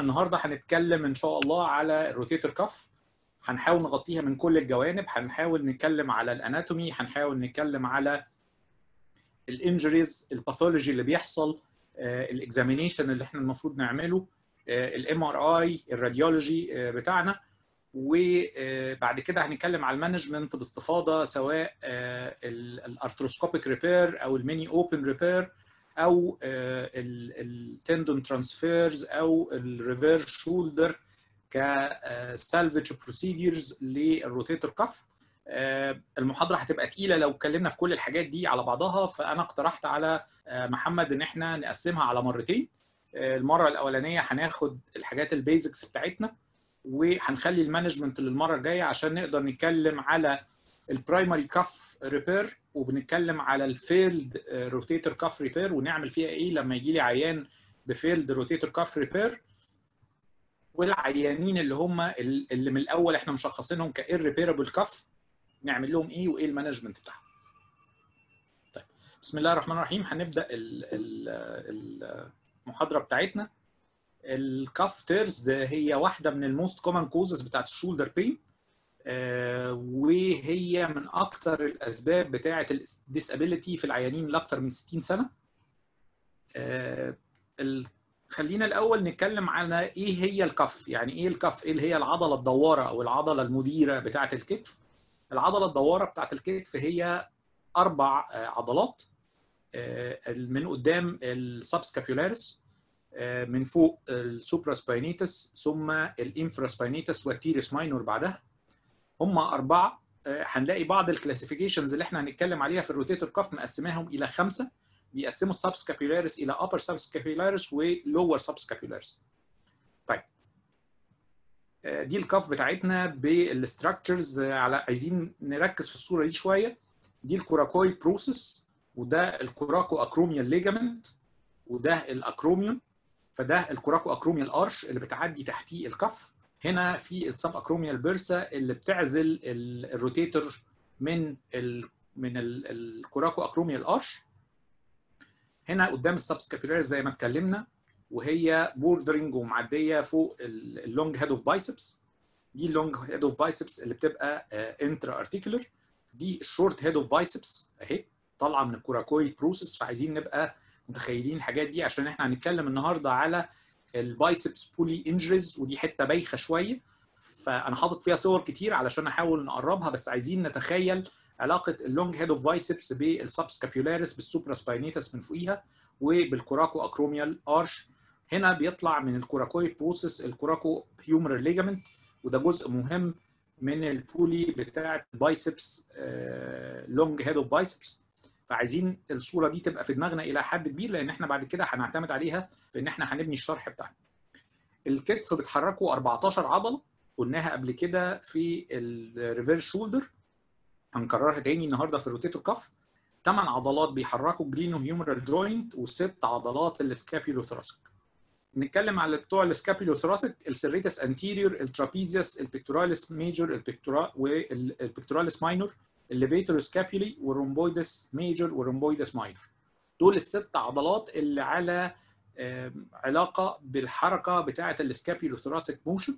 النهارده هنتكلم ان شاء الله على الروتيتور كف هنحاول نغطيها من كل الجوانب هنحاول نتكلم على الاناتومي هنحاول نتكلم على الانجريز الباثولوجي اللي بيحصل الاكزامينيشن اللي احنا المفروض نعمله الام ار اي الراديولوجي بتاعنا وبعد كده هنتكلم على المانجمنت باستفاضه سواء الارثروسكوبيك ريبير او الميني اوبن ريبير او التندون ترانسفيرز او الريفير شولدر كسالفج بروسيدرز للروتيتور كف المحاضره هتبقى تقيله لو اتكلمنا في كل الحاجات دي على بعضها فانا اقترحت على محمد ان احنا نقسمها على مرتين المره الاولانيه هناخد الحاجات البيزكس بتاعتنا وهنخلي المانجمنت للمره الجايه عشان نقدر نتكلم على البرايمري كاف ريبير وبنتكلم على الفيلد روتيتور كاف ريبير ونعمل فيها ايه لما يجي لي عيان بفيلد روتيتور كاف ريبير والعيانين اللي هم اللي من الاول احنا مشخصينهم كايرريبيربل كاف نعمل لهم ايه وايه المانجمنت بتاعهم. طيب بسم الله الرحمن الرحيم هنبدا المحاضره بتاعتنا الكاف تيرز هي واحده من الموست كومن كوزز بتاعت الشولدر بين آه وهي من اكثر الاسباب بتاعه الديسابيليتي في العيانين لاكثر من 60 سنه آه خلينا الاول نتكلم على ايه هي الكف يعني ايه الكف ايه اللي هي العضله الدواره او العضله المديره بتاعه الكتف العضله الدواره بتاعه الكتف هي اربع عضلات من قدام السبسكابيولاريس من فوق السوبرا سباينيتس ثم الانفرا سباينيتس والتيرس ماينور بعدها هم اربعه هنلاقي بعض الكلاسيفيكيشنز اللي احنا هنتكلم عليها في الروتيتور كاف مقسماهم الى خمسه بيقسموا السبسكابيولاريس الى upper subscapularis ولور subscapularis طيب دي الكاف بتاعتنا بالستراكشرز على عايزين نركز في الصوره دي شويه دي الكوراكويد بروسيس وده الكوراكو اكروميال ليجامنت وده الاكروميون فده الكوراكو اكروميال ارش اللي بتعدي تحتيه الكف هنا في السب اكروميال بيرسا اللي بتعزل الروتيتور من ال من الكوراكو اكروميال ارش هنا قدام السبسكابيولاريس زي ما اتكلمنا وهي بوردرنج ومعديه فوق اللونج هيد اوف بايسبس دي اللونج هيد اوف بايسبس اللي بتبقى انترا ارتيكولر دي الشورت هيد اوف بايسبس اهي طالعه من الكوراكويد بروسيس فعايزين نبقى متخيلين الحاجات دي عشان احنا هنتكلم النهارده على البايسبس بولي انجريز ودي حته بايخه شويه فانا حاطط فيها صور كتير علشان نحاول نقربها بس عايزين نتخيل علاقه اللونج هيد اوف بايسبس بالسبسكابيولاريس بالسوبرا سباينيتس من فوقيها وبالكوراكو اكروميال ارش هنا بيطلع من الكوراكويد بروسيس الكوراكو هيومر ليجامنت وده جزء مهم من البولي بتاعه البايسبس لونج هيد اوف بايسبس فعايزين الصوره دي تبقى في دماغنا الى حد كبير لان احنا بعد كده هنعتمد عليها في ان احنا هنبني الشرح بتاعنا. الكتف بتحركه 14 عضله قلناها قبل كده في الريفيرس شولدر هنكررها تاني النهارده في الروتيتور كف ثمان عضلات بيحركوا جلينو هيومرال جوينت وست عضلات السكابيولو ثراسك نتكلم على بتوع السكابيولو ثراسك السيريتس انتيريور الترابيزيوس البيكتوراليس ميجور البيكتورا والبيكتوراليس ماينور الليفيتور سكابيولي والرومبويدس ميجور والرومبويدس ماينور دول الست عضلات اللي على علاقه بالحركه بتاعه السكابيولو ثراسك موشن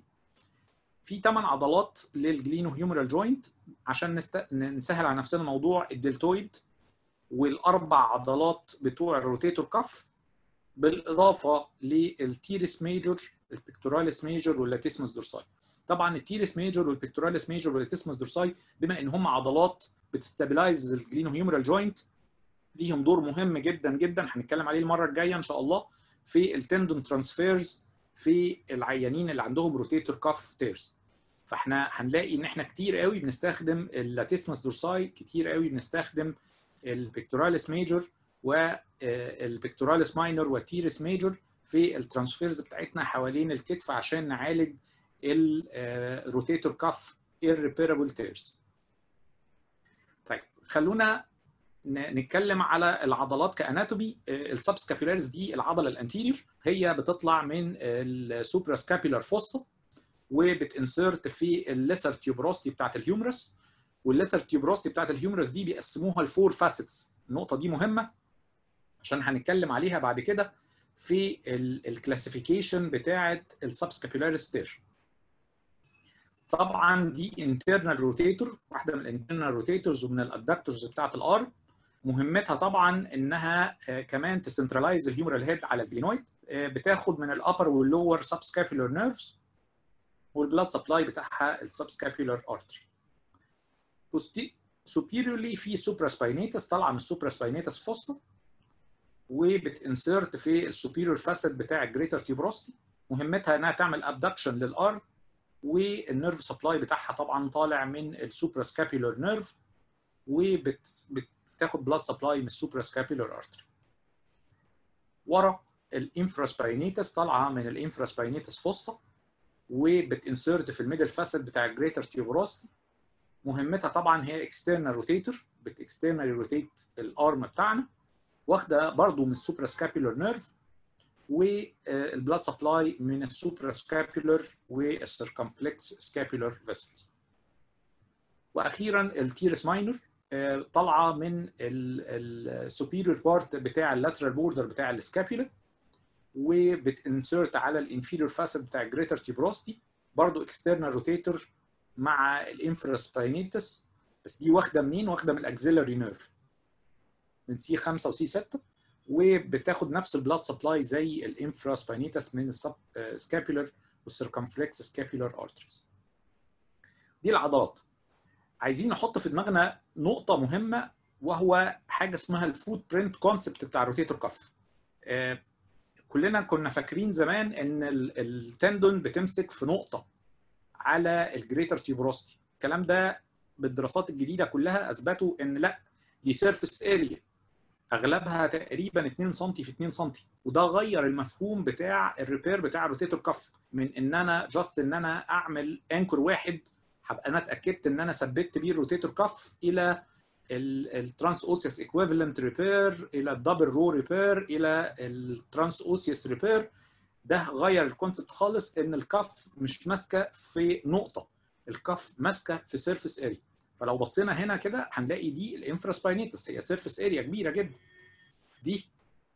في ثمان عضلات للجلينو هيومرال جوينت عشان نست... نسهل على نفسنا موضوع الدلتويد والاربع عضلات بتوع الروتيتور كف بالاضافه للتيرس ميجور البيكتوراليس ميجور واللاتيسمس دورساي طبعا التيرس ميجور والبيكتوراليس ميجور واللاتيسمس دورساي بما ان هم عضلات بتستابلايز الجلينو هيومرال جوينت ليهم دور مهم جدا جدا هنتكلم عليه المره الجايه ان شاء الله في التندون ترانسفيرز في العيانين اللي عندهم روتيتور كاف تيرز فاحنا هنلاقي ان احنا كتير قوي بنستخدم اللاتيسمس دورساي كتير قوي بنستخدم البيكتوراليس ميجور والبيكتوراليس ماينور والتيرس ميجور في الترانسفيرز بتاعتنا حوالين الكتف عشان نعالج الروتيتور كاف irreparable tears طيب خلونا نتكلم على العضلات كاناتومي السبسكابيولاريس دي العضله الانتيريور هي بتطلع من السوبرا سكابيولار فوسا وبتنسرت في الليسر تيوبروستي بتاعت الهيومرس والليسر تيوبروستي بتاعت الهيومرس دي بيقسموها لفور فاسيتس النقطه دي مهمه عشان هنتكلم عليها بعد كده في الكلاسيفيكيشن بتاعه السبسكابيولاريس تير طبعا دي انترنال روتيتور واحده من الانترنال روتيتورز ومن الادكتورز بتاعه الارم مهمتها طبعا انها كمان تسنترلايز الهيومرال هيد على الجلينويد بتاخد من الابر واللور سبسكابيولار نيرفز والبلاد سبلاي بتاعها السبسكابيولار ارتري superiorly في سوبرا سباينيتس طالعه من السوبرا سباينيتس فوسا وبتنسرت في السوبيريور فاسد بتاع الجريتر تيوبروستي مهمتها انها تعمل ابدكشن للارم والنيرف سبلاي بتاعها طبعا طالع من السوبرا سكابيولار نيرف وبتاخد بلاد سبلاي من السوبرا سكابيولار ارتري ورا الانفراسباينيتس طالعه من الانفراسباينيتس فوسا وبتنسرت في الميدل فاسد بتاع الجريتر تيوبروستي مهمتها طبعا هي اكسترنال روتيتور بتكسترنال روتيت الارم بتاعنا واخده برضو من السوبرا سكابيولار نيرف والبلاد سبلاي من السوبرا سكابيولار والسيركمفلكس سكابيولار فيسلز واخيرا التيرس ماينور طالعه من السوبيريور بارت بتاع اللاترال بوردر بتاع السكابيولا وبتنسرت على الانفيريور فاسد بتاع الجريتر تيبروستي برضو اكسترنال روتيتور مع الانفراسباينيتس بس دي واخده منين؟ واخده من الاكزيلاري نيرف من سي 5 وسي 6 وبتاخد نفس البلاد سبلاي زي الانفراسباينيتس من السب سكابيولار والسيركمفلكس سكابيولار ارتريز دي العضلات عايزين نحط في دماغنا نقطه مهمه وهو حاجه اسمها الفوت برنت كونسبت بتاع الروتيتور كف آه كلنا كنا فاكرين زمان ان التندون بتمسك في نقطه على الجريتر تيوبروستي الكلام ده بالدراسات الجديده كلها اثبتوا ان لا دي سيرفيس اريا اغلبها تقريبا 2 سم في 2 سم وده غير المفهوم بتاع الريبير بتاع الروتيتور كف من ان انا جاست ان انا اعمل انكر واحد هبقى انا اتاكدت ان انا ثبت بيه الروتيتور كف الى الترانس اوسيس ايكويفالنت ريبير الى الدبل رو ريبير الى الترانس اوسيس ريبير ده غير الكونسبت خالص ان الكف مش ماسكه في نقطه الكف ماسكه في سيرفيس اريا فلو بصينا هنا كده هنلاقي دي الانفراسباينيتس هي سيرفيس اريا كبيره جدا دي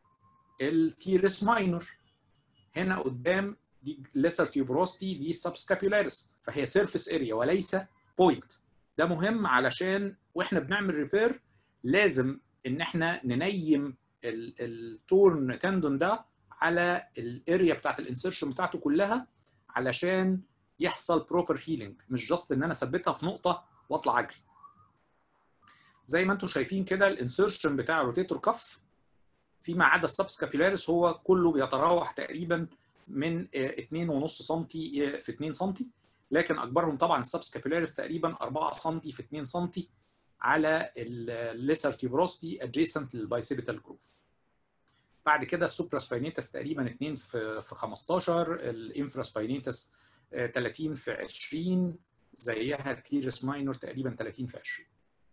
التيرس ماينور هنا قدام دي ليسر تيوبروستي دي سبسكابيولاريس فهي سيرفيس اريا وليس بوينت ده مهم علشان واحنا بنعمل ريبير لازم ان احنا ننيم التورن تندون ده على الاريا بتاعت الانسرشن بتاعته كلها علشان يحصل بروبر هيلينج مش جاست ان انا اثبتها في نقطه واطلع اجري زي ما انتم شايفين كده الانسرشن بتاع الروتيتور كف فيما عدا السبسكابيلاريس هو كله بيتراوح تقريبا من 2.5 سم في 2 سم لكن اكبرهم طبعا السبسكابيلاريس تقريبا 4 سم في 2 سم على الليسر تيوبروستي ادجيسنت للبايسيبيتال جروف بعد كده السوبراسباينيتس تقريبا 2 في في 15 الانفراسباينيتس 30 في 20 زيها تيرس ماينور تقريبا 30 في 20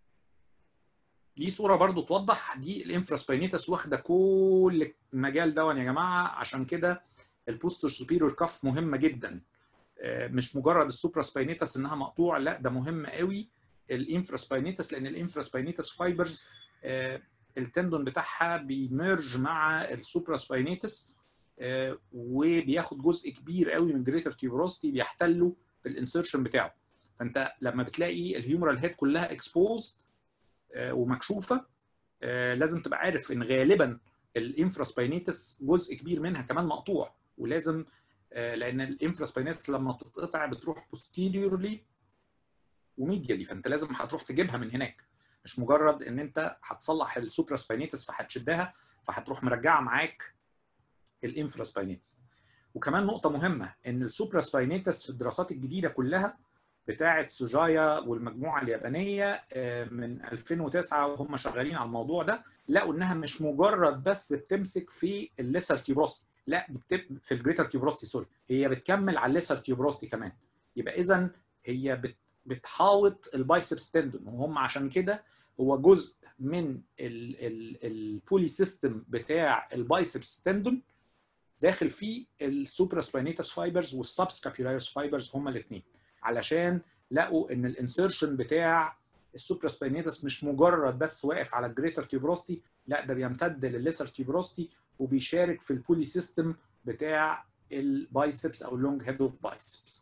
دي صوره برضو توضح دي الانفراسباينيتس واخده كل المجال ده يا جماعه عشان كده البوستر سوبيريور كاف مهمه جدا مش مجرد السوبراسباينيتس انها مقطوع لا ده مهم قوي الانفراسباينيتس لان الانفراسباينيتس فايبرز التندون بتاعها بيمرج مع السوبراسباينيتس وبياخد جزء كبير قوي من جريتر تيوبروستي بيحتله في الانسرشن بتاعه فانت لما بتلاقي الهيومرال هيد كلها اكسبوزد ومكشوفه لازم تبقى عارف ان غالبا الانفراسباينيتس جزء كبير منها كمان مقطوع ولازم لان الانفراسباينيتس لما بتتقطع بتروح بوستيريورلي وميديالي فانت لازم هتروح تجيبها من هناك مش مجرد ان انت هتصلح السوبراسباينيتس فهتشدها فهتروح مرجعه معاك الانفراسباينيتس وكمان نقطة مهمة إن السوبراسباينيتس في الدراسات الجديدة كلها بتاعة سوجايا والمجموعة اليابانية من 2009 وهم شغالين على الموضوع ده لقوا إنها مش مجرد بس بتمسك في الليسر تيوبروستي لا دي بتب... في الجريتر تيوبروستي سوري هي بتكمل على الليسر تيوبروستي كمان يبقى إذا هي بت... بتحاوط البايسبس تندون وهم عشان كده هو جزء من البولي سيستم بتاع البايسبس تندون داخل فيه السوبراسباينيتس فايبرز والسبسكابيولاريس فايبرز هما الاثنين علشان لقوا ان الانسرشن بتاع السوبراسباينيتس مش مجرد بس واقف على الجريتر تيوبروستي لا ده بيمتد للليسر تيوبروستي وبيشارك في البولي سيستم بتاع البايسبس او اللونج هيد اوف بايسبس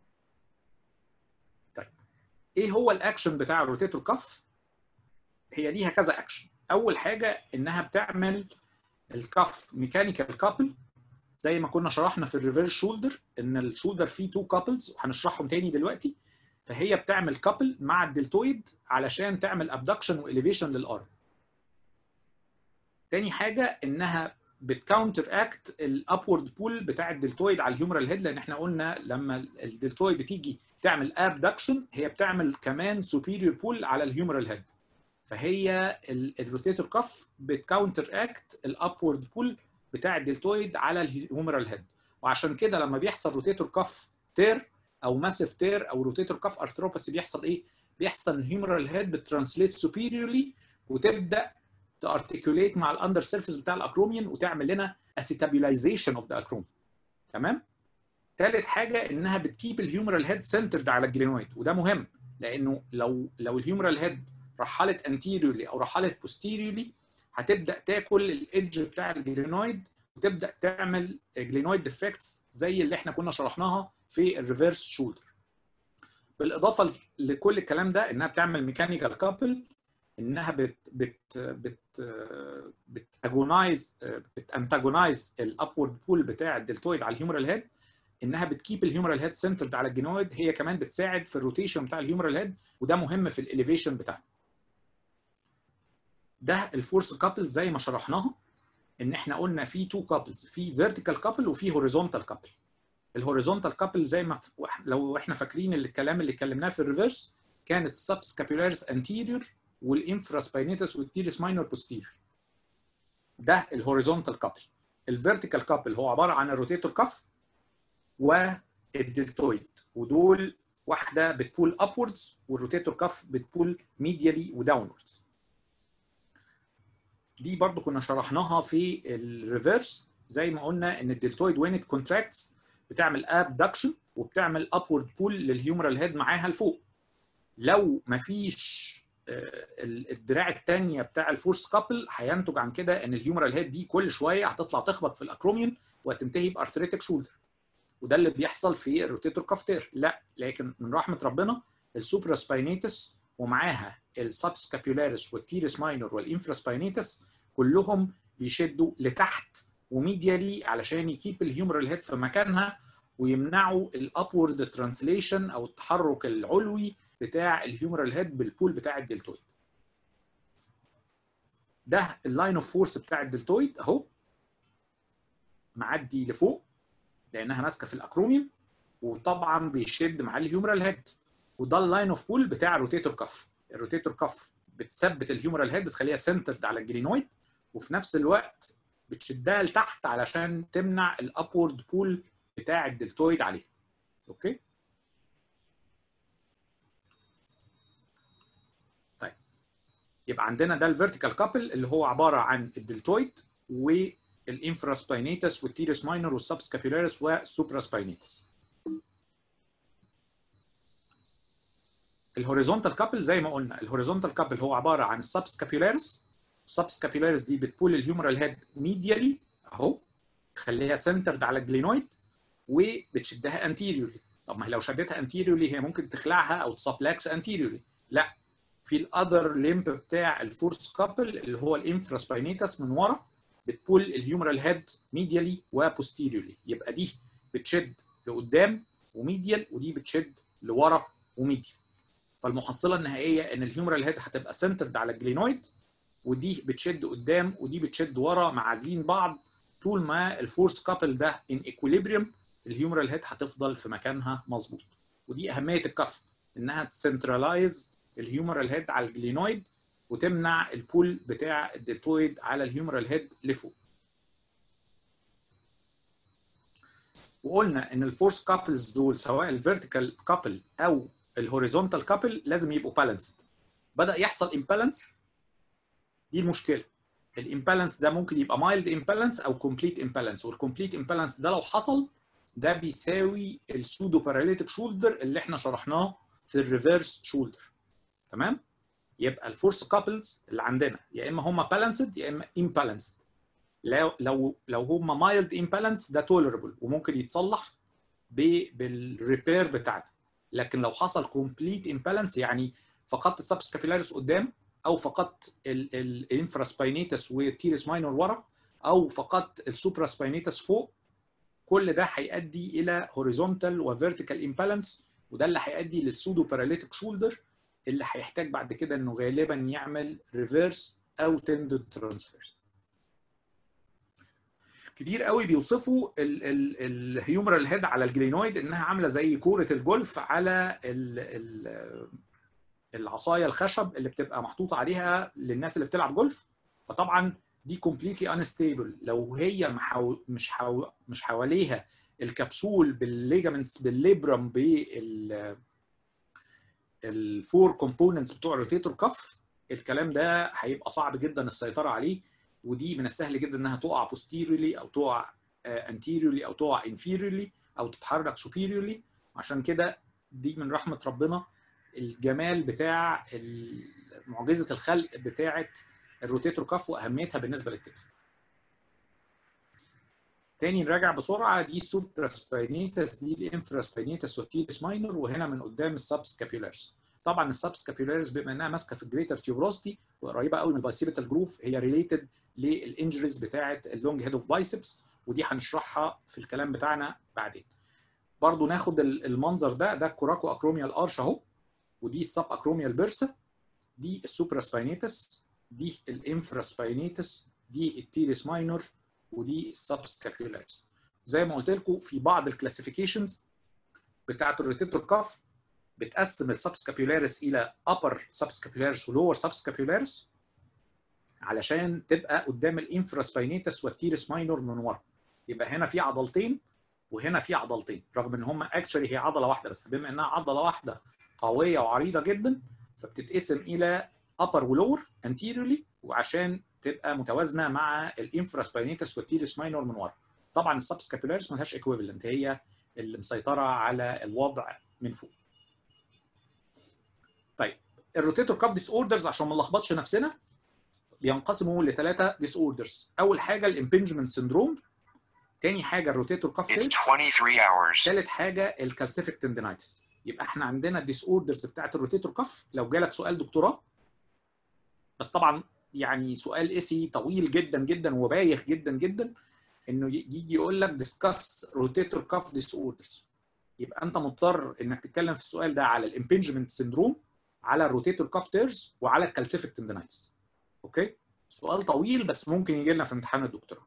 طيب ايه هو الاكشن بتاع الروتيتور كف هي ليها كذا اكشن اول حاجه انها بتعمل الكف ميكانيكال كابل زي ما كنا شرحنا في الريفيرس شولدر ان الشولدر فيه تو كابلز وهنشرحهم تاني دلوقتي فهي بتعمل كابل مع الدلتويد علشان تعمل ابدكشن واليفيشن للارم تاني حاجه انها بتكاونتر اكت الابورد بول بتاع الدلتويد على الهيومرال هيد لان احنا قلنا لما الدلتويد بتيجي تعمل ابدكشن هي بتعمل كمان سوبيريور بول على الهيومرال هيد فهي الروتيتور كف بتكاونتر اكت الابورد بول بتاع الدلتويد على الهيومرال هيد وعشان كده لما بيحصل روتيتور كف تير او ماسيف تير او روتيتور كف ارثروباثي بيحصل ايه؟ بيحصل الهيومرال هيد بترانسليت سوبيريورلي وتبدا تارتكوليت مع الاندر سيرفيس بتاع الاكروميون وتعمل لنا اسيتابيلايزيشن اوف ذا اكروميون تمام؟ ثالث حاجه انها بتكيب الهيومرال هيد سنترد على الجلينويد وده مهم لانه لو لو الهيومرال هيد رحلت انتيريورلي او رحلت بوستيريورلي هتبدا تاكل الايدج بتاع الجلينويد وتبدا تعمل جلينويد ديفكتس زي اللي احنا كنا شرحناها في الريفيرس شولدر بالاضافه لكل الكلام ده انها بتعمل ميكانيكال كابل انها بت بت بت بتاجونايز بتانتاجونايز الابورد بول بتاع الدلتويد على الهيومرال هيد انها بتكيب الهيومرال هيد سنترد على الجينويد هي كمان بتساعد في الروتيشن بتاع الهيومرال هيد وده مهم في الاليفيشن بتاعنا ده الفورس كابل زي ما شرحناها ان احنا قلنا في تو كابلز في فيرتيكال كابل وفي هوريزونتال كابل الهوريزونتال كابل زي ما لو احنا فاكرين الكلام اللي اتكلمناه في الريفرس كانت سبسكابيولاريس انتيريور والانفراسباينيتس والتيريس ماينور بوستيريور ده الهوريزونتال كابل الفيرتيكال كابل هو عباره عن الروتيتور كف والدلتويد ودول واحده بتبول ابوردز والروتيتور كف بتبول ميديالي وداونوردز دي برضو كنا شرحناها في الريفرس زي ما قلنا ان الدلتويد وين ات كونتراكتس بتعمل ابدكشن وبتعمل ابورد بول للهيومرال هيد معاها لفوق لو مفيش الدراع الثانيه بتاع الفورس كابل هينتج عن كده ان الهيومرال هيد دي كل شويه هتطلع تخبط في الاكروميون وهتنتهي بارثريتك شولدر وده اللي بيحصل في الروتيتور كافتير لا لكن من رحمه ربنا السوبرا سباينيتس ومعاها السبسكابيولاريس والتيريس ماينور والانفراسباينيتس كلهم بيشدوا لتحت وميديالي علشان يكيب الهيومرال هيد في مكانها ويمنعوا الابورد ترانسليشن او التحرك العلوي بتاع الهيومرال هيد بالبول بتاع الدلتويد ده اللاين اوف فورس بتاع الدلتويد اهو معدي لفوق لانها ماسكه في الاكروميوم وطبعا بيشد مع الهيومرال هيد وده اللاين اوف بول بتاع الروتيتور كف الروتيتور كف بتثبت الهيومرال هيد بتخليها سنترد على الجرينويد وفي نفس الوقت بتشدها لتحت علشان تمنع الابورد بول بتاع الدلتويد عليه اوكي طيب يبقى عندنا ده الفيرتيكال كابل اللي هو عباره عن الدلتويد والانفراسباينيتس والتيريس ماينور والسبسكابيولاريس والسوبراسباينيتس الهوريزونتال كابل زي ما قلنا الهوريزونتال كابل هو عباره عن السبسكابيولاريس السبسكابيولاريس دي بتبول الهيومرال هيد ميديالي اهو تخليها سنترد على الجلينويد وبتشدها انتيريورلي طب ما هي لو شدتها انتيريورلي هي ممكن تخلعها او تسبلاكس انتيريورلي لا في الاذر ليمب بتاع الفورس كابل اللي هو الانفراسباينيتس من ورا بتبول الهيومرال هيد ميديالي وبوستيريورلي يبقى دي بتشد لقدام وميديال ودي بتشد لورا وميديال فالمحصله النهائيه ان الهيومرال هيد هتبقى سنترد على الجلينويد ودي بتشد قدام ودي بتشد ورا معادلين بعض طول ما الفورس كابل ده ان ايكوليبريم الهيومرال هيد هتفضل في مكانها مظبوط ودي اهميه الكف انها تسنترلايز الهيومرال هيد على الجلينويد وتمنع البول بتاع الدلتويد على الهيومرال هيد لفوق وقلنا ان الفورس كابلز دول سواء الفيرتيكال كابل او الهوريزونتال كابل لازم يبقوا بالانسد بدا يحصل امبالانس دي المشكله الامبالانس ده ممكن يبقى مايلد امبالانس او كومبليت امبالانس والكومبليت امبالانس ده لو حصل ده بيساوي السودو باراليتيك شولدر اللي احنا شرحناه في الريفيرس شولدر تمام يبقى الفورس كابلز اللي عندنا يا اما هم بالانسد يا اما امبالانسد لو لو لو هم مايلد امبالانس ده تولربل وممكن يتصلح بالريبير بتاعنا لكن لو حصل كومبليت امبالانس يعني فقدت السبسكابيلاريس قدام او فقدت الانفراسباينيتس والتيرس ماينور ورا او فقدت السوبراسباينيتس فوق كل ده هيؤدي الى هوريزونتال وفيرتيكال امبالانس وده اللي هيؤدي للسودو باراليتيك شولدر اللي هيحتاج بعد كده انه غالبا يعمل ريفيرس او تندون ترانسفير كتير قوي بيوصفوا الهيومرال هيد على الجلينويد انها عامله زي كوره الجولف على ال ال العصايه الخشب اللي بتبقى محطوطه عليها للناس اللي بتلعب جولف فطبعا دي كومبليتلي انستيبل لو هي محاو مش حو مش حواليها الكبسول بالليجامنتس بالليبرم بال الفور كومبوننتس بتوع الروتيتور كف الكلام ده هيبقى صعب جدا السيطره عليه ودي من السهل جدا انها تقع posteriorly او تقع anteriorly او تقع inferiorly او تتحرك superiorly عشان كده دي من رحمه ربنا الجمال بتاع معجزه الخلق بتاعه الروتيتور كف واهميتها بالنسبه للكتف. تاني نراجع بسرعه دي السوبراسباينيتس دي الانفراسباينيتس والتيرس ماينور وهنا من قدام السبسكابيولارس. طبعا السبسكابيولاريس بما انها ماسكه في الجريتر تيوبروستي وقريبه قوي من البايسيبيتال جروف هي ريليتد للانجريز بتاعه اللونج هيد اوف بايسبس ودي هنشرحها في الكلام بتاعنا بعدين. برضو ناخد المنظر ده ده الكوراكو اكروميال ارش اهو ودي السب اكروميال بيرسا دي السوبراسباينيتس دي الانفراسباينيتس دي التيريس ماينور ودي السبسكابيولاريس. زي ما قلت لكم في بعض الكلاسيفيكيشنز بتاعه الروتيتور كاف بتقسم السبسكابيولاريس الى upper subscapularis ولور subscapularis علشان تبقى قدام الانفراسباينيتس والتيرس ماينور من ورا يبقى هنا في عضلتين وهنا في عضلتين رغم ان هم اكشولي هي عضله واحده بس بما انها عضله واحده قويه وعريضه جدا فبتتقسم الى upper ولور anteriorly وعشان تبقى متوازنه مع الانفراسباينيتس والتيرس ماينور من ورا طبعا السبسكابيولاريس ملهاش ايكويفالنت هي اللي مسيطره على الوضع من فوق طيب الروتيتور كاف ديس اوردرز عشان ما نلخبطش نفسنا بينقسموا لثلاثه ديس اوردرز اول حاجه الامبنجمنت سندروم تاني حاجه الروتيتور كاف It's 23 hours. ثالث حاجه الكالسيفيك تندينايتس يبقى احنا عندنا الديس اوردرز بتاعت الروتيتور كاف لو جالك سؤال دكتوراه بس طبعا يعني سؤال اسي طويل جدا جدا وبايخ جدا جدا انه يجي يقول لك ديسكاس روتيتور كاف ديس اوردرز يبقى انت مضطر انك تتكلم في السؤال ده على الامبنجمنت سندروم على الروتيتور كاف تيرز وعلى الكالسيفيك تندينايتس اوكي سؤال طويل بس ممكن يجي لنا في امتحان الدكتوراه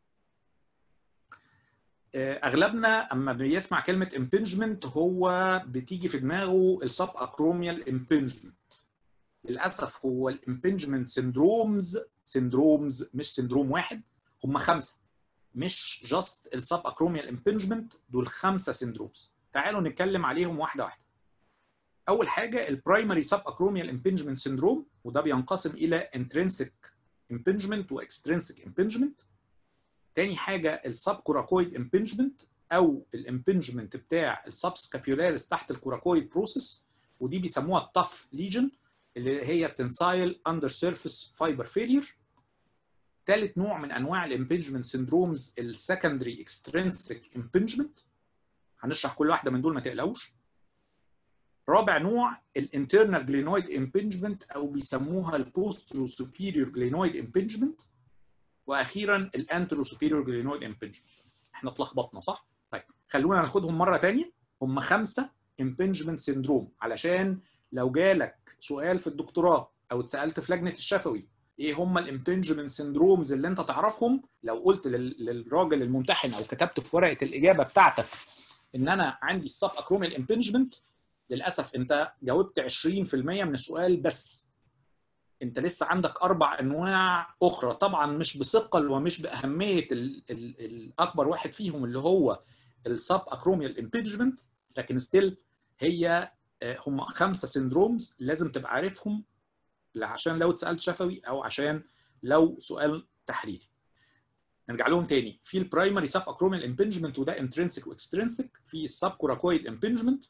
اغلبنا اما بيسمع كلمه امبنجمنت هو بتيجي في دماغه السب اكروميال امبنجمنت للاسف هو الامبنجمنت سندرومز سندرومز مش سندروم واحد هم خمسه مش جاست السب اكروميال امبنجمنت دول خمسه سندرومز تعالوا نتكلم عليهم واحده واحده اول حاجه البرايمري سب اكروميال امبنجمنت سندروم وده بينقسم الى انترنسك امبنجمنت واكسترنسك امبنجمنت تاني حاجه السب كوراكويد امبنجمنت او الامبنجمنت بتاع السبسكابيولاريس تحت الكوراكويد بروسيس ودي بيسموها التف ليجن اللي هي تنسايل اندر سيرفيس فايبر فيلير ثالث نوع من انواع الامبنجمنت سندرومز السكندري اكسترنسك امبنجمنت هنشرح كل واحده من دول ما تقلقوش رابع نوع الانترنال جلينويد امبنجمنت او بيسموها البوسترو سوبيريور جلينويد امبنجمنت واخيرا الانترو سوبيريور جلينويد امبنجمنت احنا اتلخبطنا صح طيب خلونا ناخدهم مره ثانيه هم خمسه امبنجمنت سندروم علشان لو جالك سؤال في الدكتوراه او اتسالت في لجنه الشفوي ايه هم الامبنجمنت سندرومز اللي انت تعرفهم لو قلت للراجل الممتحن او كتبت في ورقه الاجابه بتاعتك ان انا عندي السب اكروميال امبنجمنت للاسف انت جاوبت 20% من السؤال بس انت لسه عندك اربع انواع اخرى طبعا مش بثقل ومش باهميه ال ال الاكبر واحد فيهم اللي هو السب اكروميال امبنجمنت لكن ستيل هي هم خمسه سندرومز لازم تبقى عارفهم عشان لو اتسالت شفوي او عشان لو سؤال تحريري نرجع لهم تاني في البرايمري سب اكروميال امبنجمنت وده انترنسك واكسترنسك في السب كوراكويد امبنجمنت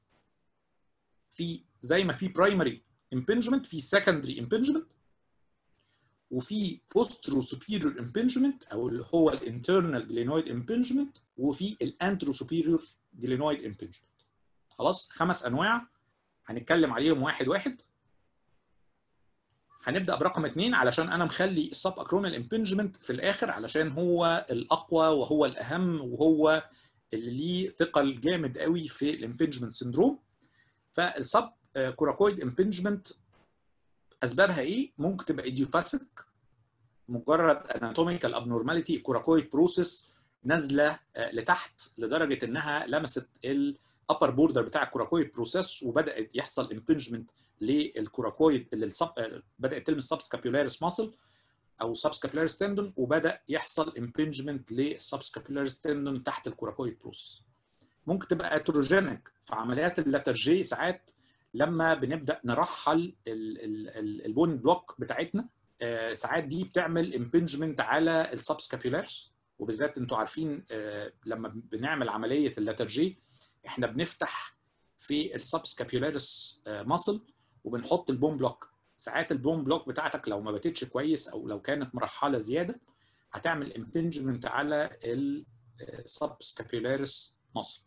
في زي ما في برايمري امبنجمنت في سكندري امبنجمنت وفي بوسترو سوبيريور امبنجمنت او اللي هو الانترنال جلينويد امبنجمنت وفي الانترو سوبيريور جلينويد امبنجمنت خلاص خمس انواع هنتكلم عليهم واحد واحد هنبدا برقم اثنين علشان انا مخلي السب اكروميال امبنجمنت في الاخر علشان هو الاقوى وهو الاهم وهو اللي ليه ثقل جامد قوي في الامبنجمنت سندروم فالسب كوراكويد امبنجمنت اسبابها ايه؟ ممكن تبقى ايديوباثيك مجرد اناتوميكال ابنورماليتي كوراكويد بروسيس نازله لتحت لدرجه انها لمست الابر بوردر بتاع الكوراكويد بروسيس وبدات يحصل امبنجمنت للكوراكويد اللي السب بدات تلمس سبسكابيولاريس ماسل او سبسكابيولاريس تندون وبدا يحصل امبنجمنت للسبسكابيولاريس تندون تحت الكوراكويد بروسيس ممكن تبقى اتروجينيك في عمليات اللاترجي ساعات لما بنبدا نرحل البون بلوك بتاعتنا ساعات دي بتعمل امبنجمنت على السبسكابيولاريس وبالذات انتوا عارفين لما بنعمل عمليه اللاترجي احنا بنفتح في السبسكابيولاريس ماسل وبنحط البون بلوك ساعات البون بلوك بتاعتك لو ما باتتش كويس او لو كانت مرحله زياده هتعمل امبنجمنت على السبسكابيولاريس ماسل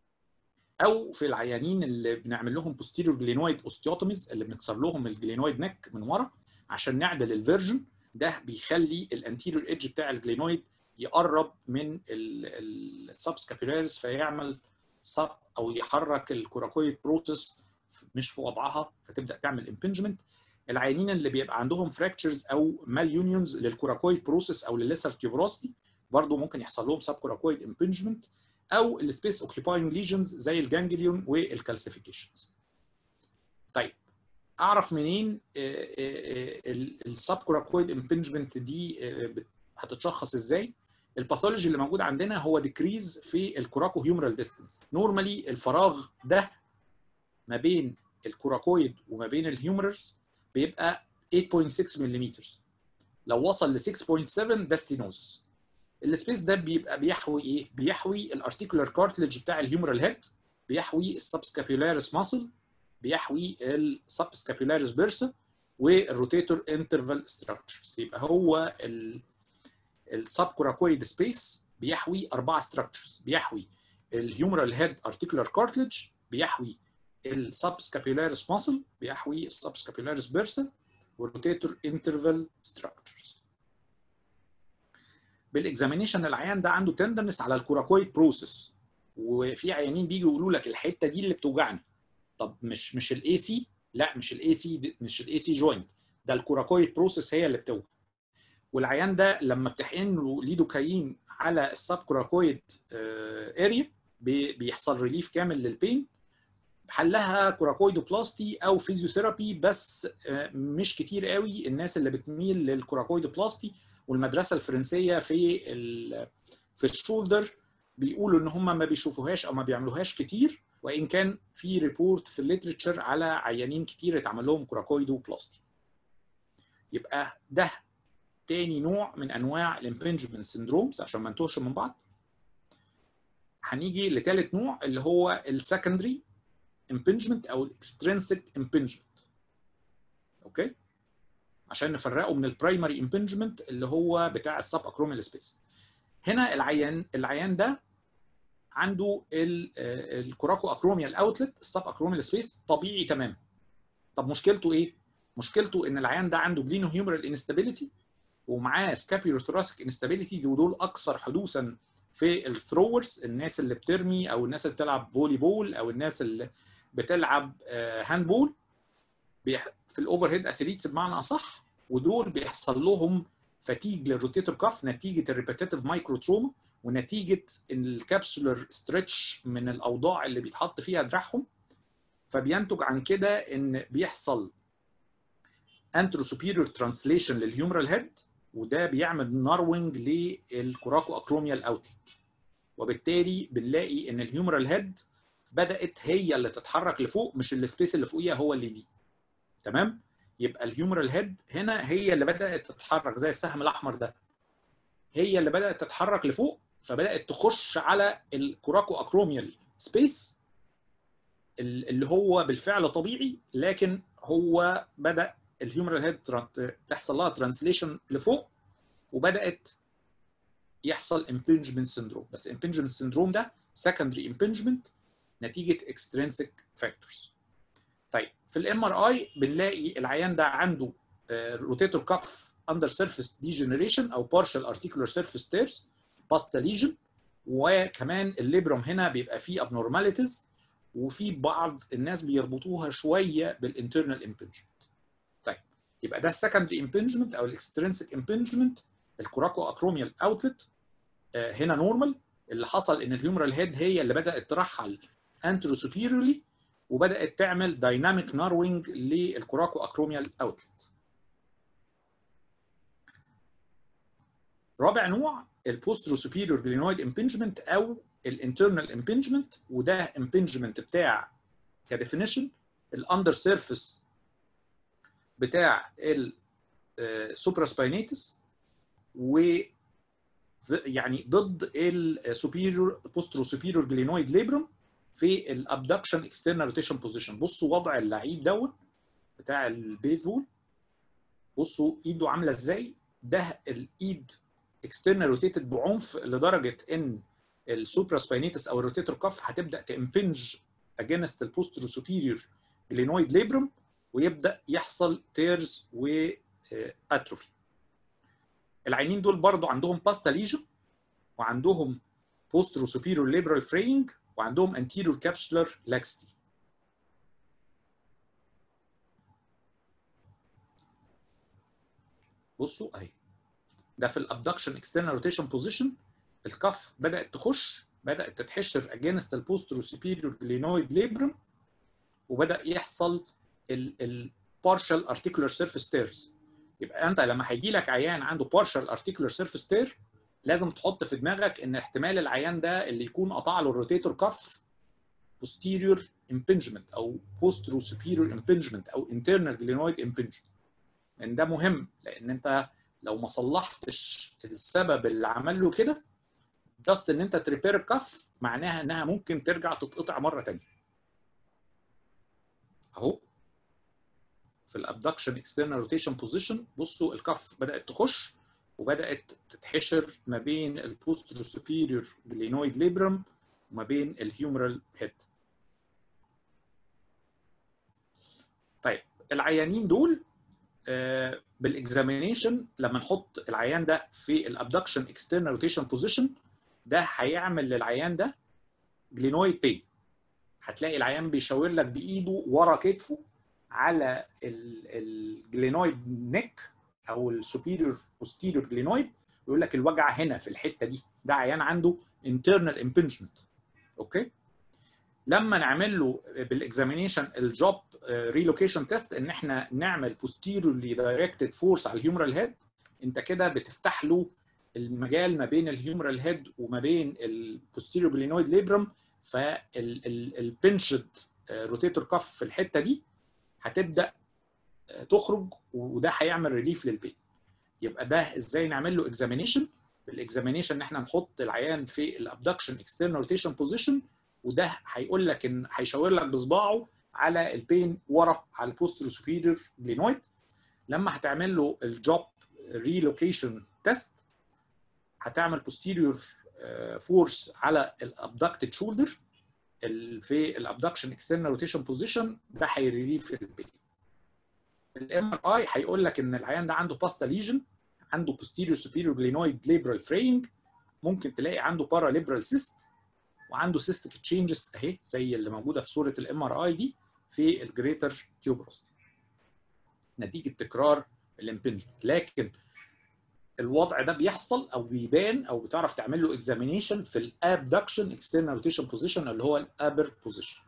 او في العيانين اللي بنعمل لهم بوستيريور جلينويد اوستيوتوميز اللي بنكسر لهم الجلينويد نك من ورا عشان نعدل الفيرجن ده بيخلي الانتيريور ايدج بتاع الجلينويد يقرب من السبسكابيولاريس فيعمل سب او يحرك الكوراكويد بروسيس مش في وضعها فتبدا تعمل امبنجمنت العيانين اللي بيبقى عندهم فراكتشرز او مال يونيونز للكوراكويد بروسيس او للليسر تيوبروستي برضه ممكن يحصل لهم سب كوراكويد امبنجمنت او السبيس اوكيباينج ليجنز زي الجانجليون والكالسيفيكيشنز طيب اعرف منين السب كوراكويد امبنجمنت دي هتتشخص ازاي الباثولوجي اللي موجود عندنا هو ديكريز في الكوراكو هيومرال ديستنس نورمالي الفراغ ده ما بين الكوراكويد وما بين الهيومرز بيبقى 8.6 ملم لو وصل ل 6.7 ده ستينوزس السبيس ده بيبقى بيحوي ايه بيحوي الارتيكولار كارتلج بتاع الهيومرال هيد بيحوي السبسكابيولاريس ماسل بيحوي السبسكابيولاريس بيرسا والروتيتور انترفال ستراكشرز يبقى هو السب كوراكويد سبيس بيحوي اربعه ستراكشرز بيحوي الهيومرال هيد ارتيكولار كارتلج بيحوي السبسكابيولاريس ماسل بيحوي السبسكابيولاريس بيرسا والروتيتور انترفال ستراكشرز بالاكزامينيشن العيان ده عنده تندنس على الكوراكويد بروسيس وفي عيانين بيجوا يقولوا لك الحته دي اللي بتوجعني طب مش مش الاي سي لا مش الاي سي مش الاي سي جوينت ده الكوراكويد بروسيس هي اللي بتوجع والعيان ده لما بتحقن له ليدوكاين على السب كوراكويد اريا بيحصل ريليف كامل للبين حلها كوراكويدوبلاستي او فيزيوثيرابي بس مش كتير قوي الناس اللي بتميل للكوراكويدوبلاستي والمدرسه الفرنسيه في في الشولدر بيقولوا ان هم ما بيشوفوهاش او ما بيعملوهاش كتير وان كان في ريبورت في الليترشر على عيانين كتير اتعمل لهم كوراكويدوبلاستي يبقى ده تاني نوع من انواع الامبنجمنت سندرومز عشان ما نتوهش من بعض هنيجي لثالث نوع اللي هو السكندري امبنجمنت او الاكسترنسك امبنجمنت اوكي عشان نفرقه من البرايمري امبنجمنت اللي هو بتاع السب اكروميال سبيس هنا العيان العيان ده عنده الكوراكو اكروميال اوتلت السب اكروميال سبيس طبيعي تماما طب مشكلته ايه مشكلته ان العيان ده عنده جلينو هيومرال انستابيليتي ومعاه سكابيولو ثوراسيك انستابيليتي ودول اكثر حدوثا في الثرورز الناس اللي بترمي او الناس اللي بتلعب فولي بول او الناس اللي بتلعب هاند بول في الاوفر هيد اثليتس بمعنى اصح ودول بيحصل لهم فتيج للروتيتور كاف نتيجه الريبيتيتيف مايكرو تروما ونتيجه الكابسولر ستريتش من الاوضاع اللي بيتحط فيها دراعهم فبينتج عن كده ان بيحصل انترو سوبيريور ترانسليشن للهيومرال هيد وده بيعمل ناروينج للكوراكو اكروميال اوتلت وبالتالي بنلاقي ان الهيومرال هيد بدات هي اللي تتحرك لفوق مش السبيس اللي فوقيها هو اللي دي تمام يبقى الهيومرال هيد هنا هي اللي بدات تتحرك زي السهم الاحمر ده هي اللي بدات تتحرك لفوق فبدات تخش على الكوراكو اكروميال سبيس اللي هو بالفعل طبيعي لكن هو بدا الهيومرال هيد تحصل لها ترانسليشن لفوق وبدات يحصل امبنجمنت سندروم بس امبنجمنت سندروم ده سكندري امبنجمنت نتيجه اكسترينسيك فاكتورز طيب في الام ار اي بنلاقي العيان ده عنده روتيتور كف اندر سيرفيس ديجنريشن او بارشال ارتيكولار سيرفيس تيرز باستا ليجن وكمان الليبروم هنا بيبقى فيه ابنورماليتيز وفي بعض الناس بيربطوها شويه بالانترنال امبنجمنت طيب يبقى ده السكندري امبنجمنت او الاكسترنسيك امبنجمنت الكوراكو اكروميال اوتلت هنا نورمال اللي حصل ان الهيومرال هيد هي اللي بدات ترحل انترو سوبيريورلي وبدات تعمل دايناميك ناروينج للكوراكو اكروميال اوتلت رابع نوع البوسترو سوبيريور جلينويد امبنجمنت او الانترنال امبنجمنت وده امبنجمنت بتاع كديفينيشن الاندر سيرفيس بتاع السوبرا سباينيتس و يعني ضد السوبيريور بوسترو سوبيريور جلينويد ليبرم في الابدكشن اكسترنال روتيشن بوزيشن بصوا وضع اللعيب دوت بتاع البيسبول بصوا ايده عامله ازاي ده الايد اكسترنال روتيتد بعنف لدرجه ان السوبرا سباينيتس او الروتيتور كف هتبدا تمبنج اجينست البوسترو سوبيريور جلينويد ليبرم ويبدا يحصل تيرز واتروفي العينين دول برضو عندهم باستا ليجن وعندهم بوسترو سوبيريور ليبرال فرينج وعندهم انتيريور كابسولار لاكستي بصوا اهي ده في الابدكشن اكسترنال روتيشن بوزيشن الكف بدات تخش بدات تتحشر اجينست البوسترو سوبيريور جلينويد ليبرم وبدا يحصل البارشال ارتيكولار سيرفيس تيرز يبقى انت لما هيجي لك عيان عنده بارشال ارتيكولار سيرفيس تير لازم تحط في دماغك ان احتمال العيان ده اللي يكون قطع له الروتيتور كف posterior impingement او postero superior impingement او internal glenoid impingement لان ده مهم لان انت لو ما صلحتش السبب اللي عمل له كده جاست ان انت تريبير الكف معناها انها ممكن ترجع تتقطع مره ثانيه اهو في الابدكشن اكسترنال روتيشن بوزيشن بصوا الكف بدات تخش وبدات تتحشر ما بين البوسترو سوبيريور جلينويد ليبرم وما بين الهيومرال هيد طيب العيانين دول آه بالاكزامينيشن لما نحط العيان ده في الابدكشن اكسترنال روتيشن بوزيشن ده هيعمل للعيان ده جلينويد بين هتلاقي العيان بيشاور لك بايده ورا كتفه على الجلينويد نيك او السوبيريور بوستيريور جلينويد يقول لك الوجع هنا في الحته دي ده عيان عنده انترنال امبنجمنت اوكي لما نعمل له بالاكزامينيشن الجوب ريلوكيشن تيست ان احنا نعمل posteriorly directed فورس على الهيومرال هيد انت كده بتفتح له المجال ما بين الهيومرال هيد وما بين البوستيريور جلينويد ليبرم فالبنشد روتيتور كف في الحته دي هتبدا تخرج وده هيعمل ريليف للبين يبقى ده ازاي نعمل له اكزامينيشن بالاكزامينيشن ان احنا نحط العيان في الابدكشن اكسترنال روتيشن بوزيشن وده هيقول لك ان هيشاور لك بصباعه على البين ورا على البوسترو سوبيريور جلينويد لما هتعمل له الجوب ريلوكيشن تيست هتعمل posterior فورس على الابدكتد شولدر في الابدكشن اكسترنال روتيشن بوزيشن ده هيريليف البين الام ار اي هيقول لك ان العيان ده عنده باستا ليجن عنده posterior superior glenoid labral fraying ممكن تلاقي عنده paralibral cyst وعنده cystic changes اهي زي اللي موجوده في صوره الام ار اي دي في الجريتر تيوبروستي نتيجه تكرار الامبنجمنت لكن الوضع ده بيحصل او بيبان او بتعرف تعمل له اكزامينيشن في الابدكشن اكسترنال روتيشن بوزيشن اللي هو الابر بوزيشن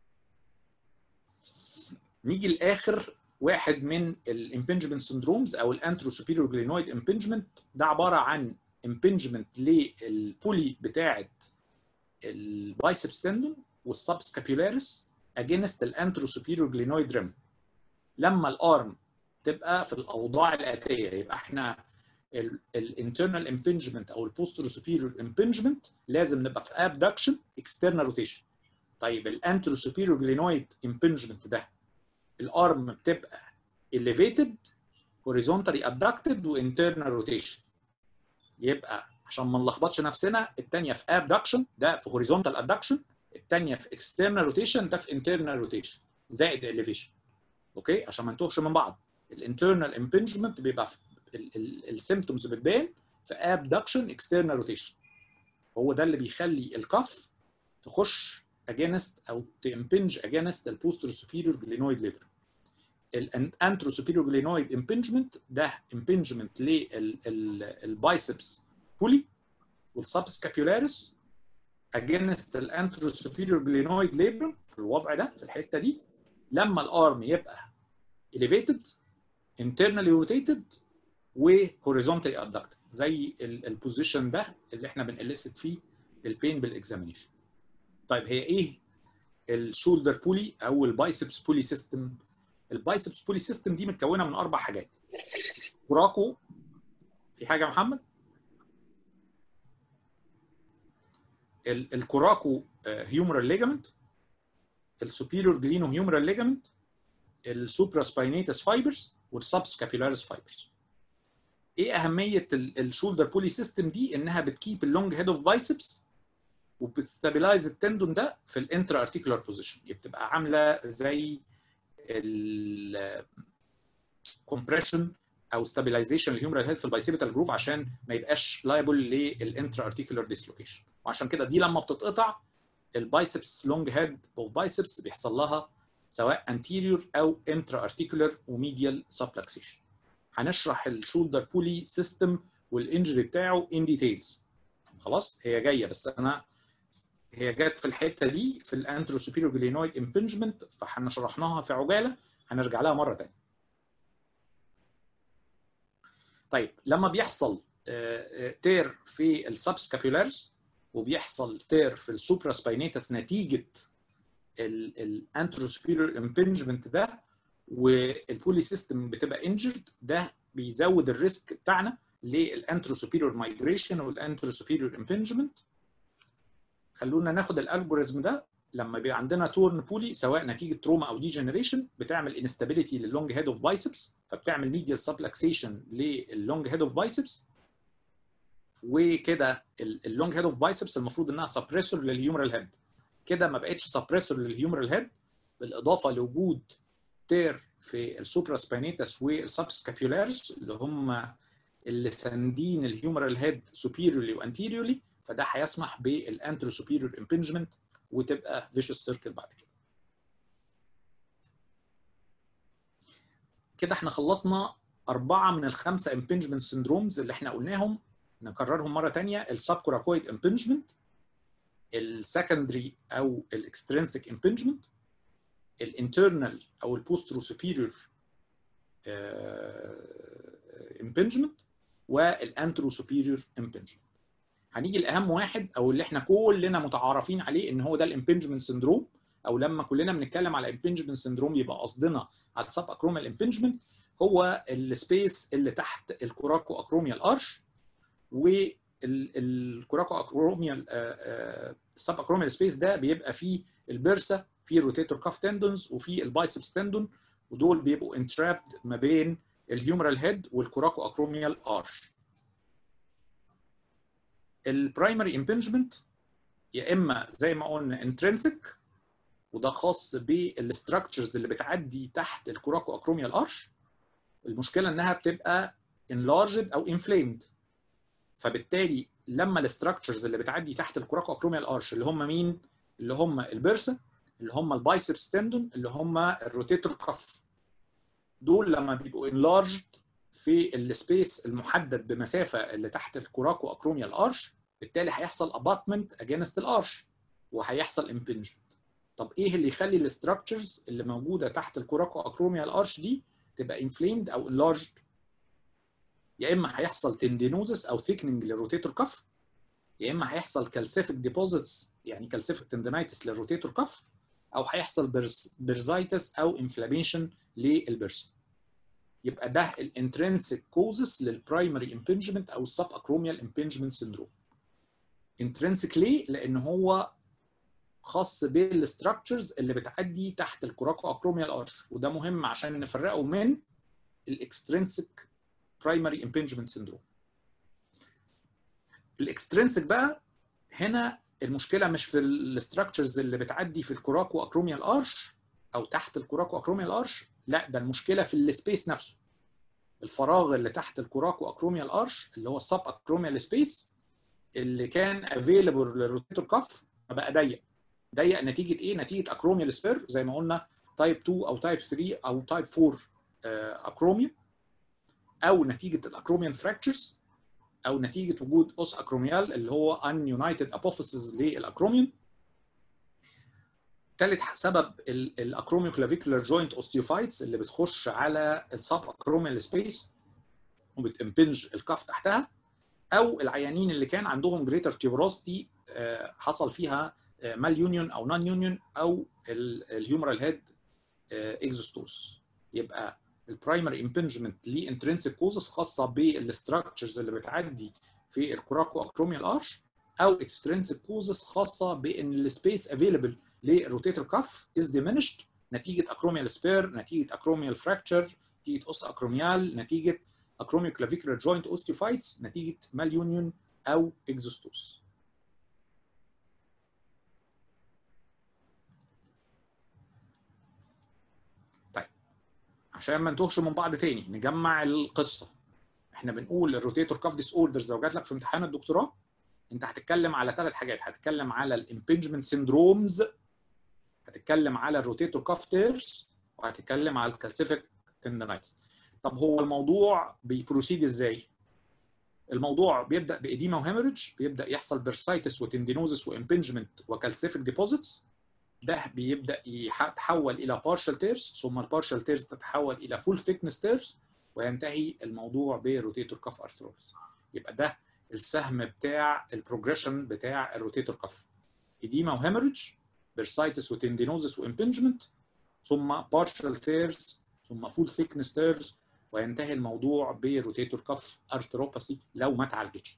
نيجي لاخر واحد من الامبنجمنت سندرومز او الانترو سوبيريور جلينويد امبنجمنت ده عباره عن امبنجمنت للبولي بتاعه البايسبس تندون والسبسكابيولاريس اجينست الانترو سوبيريور جلينويد ريم لما الارم تبقى في الاوضاع الاتيه يبقى احنا الانترنال امبنجمنت او البوسترو سوبيريور امبنجمنت لازم نبقى في ابدكشن اكسترنال روتيشن طيب الانترو سوبيريور جلينويد امبنجمنت ده الارم بتبقى elevated horizontally abducted وinternal rotation يبقى عشان ما نلخبطش نفسنا الثانيه في abduction ده في horizontal abduction الثانيه في external rotation ده في internal rotation زائد elevation اوكي عشان ما نتوهش من بعض الانترنال impingement بيبقى السيمتومز بتبان في abduction external rotation هو ده اللي بيخلي الكف تخش against او تimpinge against البوستر superior glenoid labrum الانترو superior glenoid impingement ده impingement للبايسبس بولي والسبسكابيولاريس against الانترو superior glenoid labrum في الوضع ده في الحته دي لما الارم يبقى elevated internally rotated وهوريزونتالي ادكتد زي البوزيشن ده اللي احنا بنقلست فيه البين بالاكزامينيشن طيب هي ايه الشولدر بولي او البايسبس بولي سيستم البايسبس بولي سيستم دي متكونه من اربع حاجات كراكو في حاجه يا محمد الكوراكو هيومرال ليجامنت السوبيريور جلينو هيومرال ليجامنت السوبرا سباينيتس فايبرز والسبسكابيولاريس فايبرز ايه اهميه الشولدر بولي سيستم دي انها بتكيب اللونج هيد اوف بايسبس وبتستابلايز التندون ده في الانترا ارتيكولار بوزيشن بتبقى عامله زي الكومبريشن او ستابلايزيشن الهيومرال هيد في البايسيبيتال جروف عشان ما يبقاش لايبل للانترا ارتيكولار ديسلوكيشن وعشان كده دي لما بتتقطع البايسبس لونج هيد اوف بايسبس بيحصل لها سواء anterior او intra articular وميديال subluxation هنشرح الشولدر بولي سيستم والانجري بتاعه ان ديتيلز خلاص هي جايه بس انا هي جت في الحته دي في الانترو سوبيريور جلينويد امبنجمنت فاحنا شرحناها في عجاله هنرجع لها مره ثانيه طيب لما بيحصل تير في السبسكابيولارس وبيحصل تير في السوبرا سباينيتس نتيجه الانترو سوبيريور امبنجمنت ده والبولي سيستم بتبقى انجرد ده بيزود الريسك بتاعنا للانترو سوبيريور مايجريشن والانترو سوبيريور امبنجمنت خلونا ناخد الالجوريزم ده لما بيبقى عندنا تورن بولي سواء نتيجه تروما او ديجنريشن بتعمل انستابيليتي للونج هيد اوف بايسبس فبتعمل ميديال سبلكسيشن للونج هيد اوف بايسبس وكده اللونج هيد اوف بايسبس المفروض انها سبريسور للهيومرال هيد كده ما بقتش سبريسور للهيومرال هيد بالاضافه لوجود تير في السوبرا سباينيتس والسبسكابيولاريس اللي هم اللي ساندين الهيومرال هيد سوبيريورلي وانتيريورلي فده هيسمح بالانترو سوبيريور امبنجمنت وتبقى فيشوس سيركل بعد كده. كده احنا خلصنا أربعة من الخمسة امبنجمنت سندرومز اللي احنا قلناهم نكررهم مرة تانية السب كوراكويد امبنجمنت السكندري أو الاكسترنسك امبنجمنت الانترنال او البوسترو سوبيريور امبنجمنت والانترو سوبيريور امبنجمنت هنيجي لاهم واحد او اللي احنا كلنا متعارفين عليه ان هو ده الامبنجمنت سندروم او لما كلنا بنتكلم على امبنجمنت سندروم يبقى قصدنا على السب اكروميال امبنجمنت هو السبيس اللي تحت الكوراكو اكروميال ارش والكوراكو اكروميال السب اكروميال سبيس ده بيبقى فيه البرسا في الروتيتور كاف تندونز وفي البايسبس تندون ودول بيبقوا انترابد ما بين الهيومرال هيد والكوراكو اكروميال ارش البرايمري امبنجمنت يا اما زي ما قلنا انترنسك وده خاص بالستراكشرز اللي بتعدي تحت الكوراكو اكروميال ارش المشكله انها بتبقى enlarged او inflamed فبالتالي لما الستراكشرز اللي بتعدي تحت الكوراكو اكروميال ارش اللي هم مين اللي هم البرسا اللي هم البايسبس تندون اللي هم الروتيتور كف دول لما بيبقوا انلارجد في السبيس المحدد بمسافه اللي تحت الكوراكو اكروميال ارش بالتالي هيحصل اباتمنت اجينست الارش وهيحصل امبنجمنت طب ايه اللي يخلي الاستراكشرز اللي موجوده تحت الكوراكو اكروميال ارش دي تبقى انفليمد او انلارجد يا اما هيحصل تندينوزس او ثيكننج للروتيتور كف يا اما هيحصل كالسيفيك ديبوزيتس يعني كالسيفيك تندينايتس للروتيتور كف او هيحصل برزايتس او انفلاميشن للبرس يبقى ده الانترنسك كوزس للبرايمري امبنجمنت او السب اكروميال امبنجمنت سندروم انترنسك ليه لان هو خاص بالستراكشرز اللي بتعدي تحت الكوراكو اكروميال ارش وده مهم عشان نفرقه من الاكسترنسك برايمري امبنجمنت سيندروم الاكسترنسك بقى هنا المشكله مش في الاستراكشرز اللي بتعدي في الكوراكو اكروميال ارش او تحت الكوراكو اكروميال ارش لا ده المشكله في السبيس نفسه الفراغ اللي تحت الكوراكو اكروميال ارش اللي هو السب اكروميال سبيس اللي كان افيلبل للروتيتور كاف بقى ضيق ضيق نتيجه ايه نتيجه اكروميال سبير زي ما قلنا تايب 2 او تايب 3 او تايب 4 اكروميا او نتيجه الاكروميال فراكتشرز او نتيجه وجود اوس اكروميال اللي هو ان يونايتد ابوفيسز للاكروميوم ثالث سبب الاكروميو كلافيكولار جوينت اوستيوفايتس اللي بتخش على السب اكروميال سبيس وبتمبنج الكف تحتها او العيانين اللي كان عندهم جريتر تيوبروستي حصل فيها مال يونيون او نون يونيون او الهيومرال هيد اكزوستوس يبقى البرايمري امبنجمنت ليه انترنسيك كوزز خاصه بالاستراكشرز اللي بتعدي في الكوراكو اكروميال ارش او اكسترنسيك كوزز خاصه بان السبيس افيلبل للروتيتور كاف از ديمينشد نتيجه اكروميال سبير نتيجه اكروميال فراكتشر نتيجه اوس اكروميال نتيجه اكروميو كلافيكولار جوينت اوستيوفايتس نتيجه مال يونيون او اكزوستوس عشان ما نتوهش من بعض تاني نجمع القصه احنا بنقول الروتيتور كاف ديس اوردرز لو جات لك في امتحان الدكتوراه انت هتتكلم على ثلاث حاجات هتتكلم على الامبنجمنت سيندرومز هتتكلم على الروتيتور كاف تيرز وهتتكلم على الكالسيفيك تندنايتس طب هو الموضوع بيبروسيد ازاي الموضوع بيبدا باديما وهيموريدج بيبدا يحصل بيرسايتس وتندينوزس وامبنجمنت وكالسيفيك ديبوزيتس ده بيبدا يتحول الى بارشال تيرز ثم البارشال تيرز تتحول الى فول ثيكنس تيرز وينتهي الموضوع بروتيتور كاف ارثروباثي يبقى ده السهم بتاع البروجريشن بتاع الروتيتور كاف اديما وهيموريدج بيرسايتس وتندينوزس وامبنجمنت ثم بارشال تيرز ثم فول ثيكنس تيرز وينتهي الموضوع بروتيتور كاف ارثروباثي لو ما اتعالجتش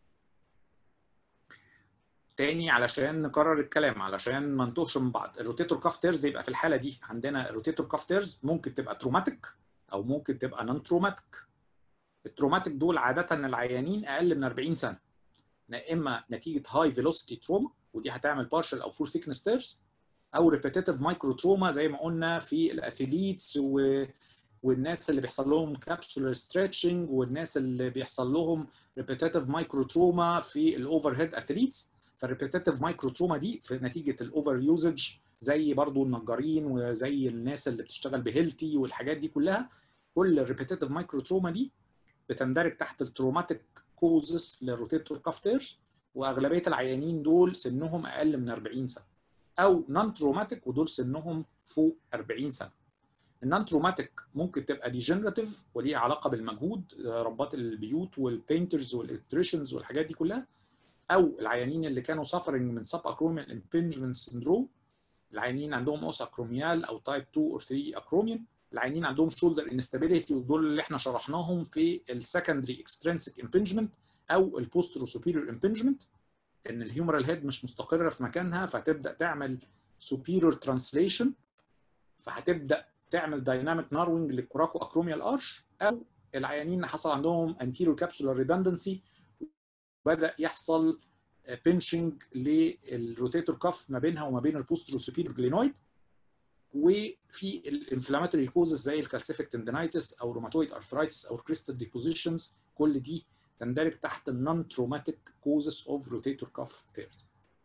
تاني علشان نكرر الكلام علشان ما نتوهش من بعض الروتيتور كاف تيرز يبقى في الحاله دي عندنا الروتيتور كاف تيرز ممكن تبقى تروماتيك او ممكن تبقى نون تروماتيك التروماتيك دول عاده العيانين اقل من 40 سنه يا اما نتيجه هاي فيلوسيتي تروما ودي هتعمل بارشل او فول ثيكنس تيرز او ريبيتيتيف مايكرو تروما زي ما قلنا في الاثليتس و والناس اللي بيحصل لهم كابسولار ستريتشنج والناس اللي بيحصل لهم ريبيتيتيف مايكرو تروما في الاوفر هيد اثليتس فالريبيتيتيف مايكرو تروما دي في نتيجه الاوفر يوزج زي برضو النجارين وزي الناس اللي بتشتغل بهيلتي والحاجات دي كلها كل الريبيتيتيف مايكرو تروما دي بتندرج تحت التروماتيك كوزز للروتيتور كافتيرز واغلبيه العيانين دول سنهم اقل من 40 سنه او نون تروماتيك ودول سنهم فوق 40 سنه النون تروماتيك ممكن تبقى ديجنراتيف وليها علاقه بالمجهود ربات البيوت والبينترز والالكتريشنز والحاجات دي كلها او العيانين اللي كانوا سافرنج من سب اكروميال امبنجمنت سندروم العيانين عندهم اوس اكروميال او تايب 2 او 3 اكروميال العيانين عندهم شولدر انستابيليتي ودول اللي احنا شرحناهم في السكندري اكسترنسيك امبنجمنت او البوسترو سوبيريور امبنجمنت ان الهيومرال هيد مش مستقره في مكانها فهتبدا تعمل سوبيريور ترانسليشن فهتبدا تعمل دايناميك ناروينج للكوراكو اكروميال ارش او العيانين حصل عندهم انتيريور كابسولار ريدندنسي بدا يحصل بنشنج للروتيتور كاف ما بينها وما بين البوسترو سوبيريور جلينويد وفي الانفلاماتوري كوزز زي الكالسيفيك تندنايتس او روماتويد ارثرايتس او كريستال ديبوزيشنز كل دي تندرج تحت النون تروماتيك كوزز اوف روتيتور كاف تيرز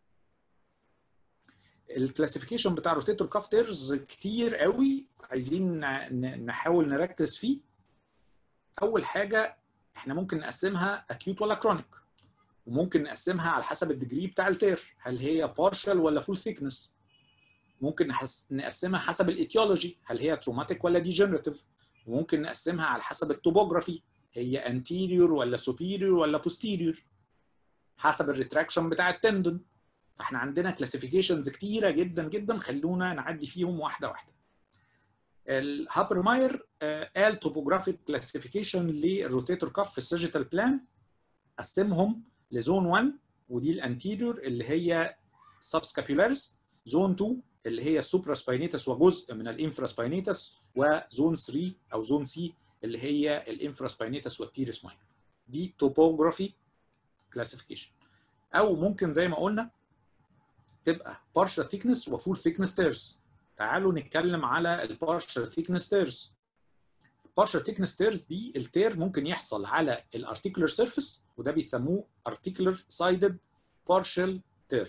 الكلاسيفيكيشن بتاع روتيتور كاف تيرز كتير قوي عايزين نحاول نركز فيه اول حاجه احنا ممكن نقسمها اكيوت ولا كرونيك وممكن نقسمها على حسب الديجري بتاع التير هل هي بارشال ولا فول ثيكنس ممكن نحس... نقسمها حسب الايتيولوجي هل هي تروماتيك ولا ديجنراتيف وممكن نقسمها على حسب التوبوجرافي هي انتيريور ولا سوبيريور ولا بوستيريور حسب الريتراكشن بتاع التندون فاحنا عندنا كلاسيفيكيشنز كتيره جدا جدا خلونا نعدي فيهم واحده واحده الهابرماير قال توبوجرافيك كلاسيفيكيشن للروتيتور كاف في السيجيتال بلان قسمهم لزون 1 ودي الانتيريور اللي هي سبسكابيولاريس زون 2 اللي هي السوبرا سباينيتس وجزء من الانفرا سباينيتس وزون 3 او زون سي اللي هي الانفراسباينيتس والتيرس ماينر دي توبوجرافي كلاسيفيكيشن او ممكن زي ما قلنا تبقى partial thickness وفول thickness tears تعالوا نتكلم على البارشال thickness tears partial thickness tears دي التير ممكن يحصل على الارتيكولار سيرفيس وده بيسموه articular sided partial tear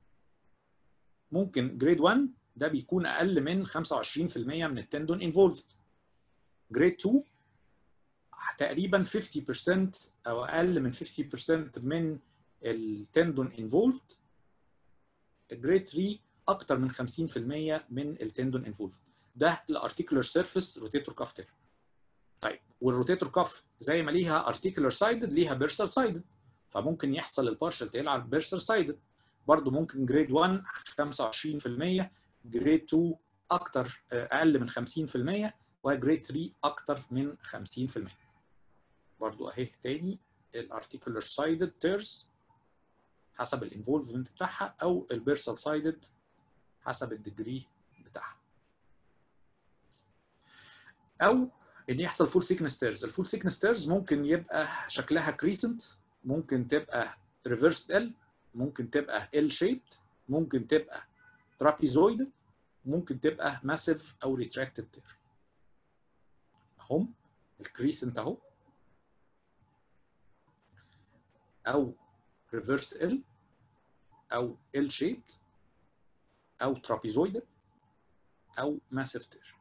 ممكن جريد 1 ده بيكون اقل من 25% من التندون انفولفد جريد 2 تقريبا 50% او اقل من 50% من التندون انفولفد جريد 3 اكتر من 50% من التندون انفولفد ده الارتيكولار سيرفيس روتيتور كاف تير طيب والروتيتور كاف زي ما ليها ارتيكولار سايدد ليها بيرسال سايدد فممكن يحصل البارشال تيل على البيرسال سايدد برضه ممكن جريد 1 25% جريد 2 اكتر اقل من 50% وجريد 3 اكتر من 50% برضه اهي تاني الارتيكولار سايدد تيرز حسب الانفولفمنت بتاعها او البيرسال سايدد حسب الديجري بتاعها او ان يحصل فول ثيكنس تيرز الفول ثيكنس تيرز ممكن يبقى شكلها كريسنت ممكن تبقى ريفرس ال ممكن تبقى ال شيبد ممكن تبقى ترابيزويد ممكن تبقى ماسيف او ريتراكتد تير اهم الكريسنت اهو او ريفرس ال او ال شيبد او ترابيزويد او ماسيف تير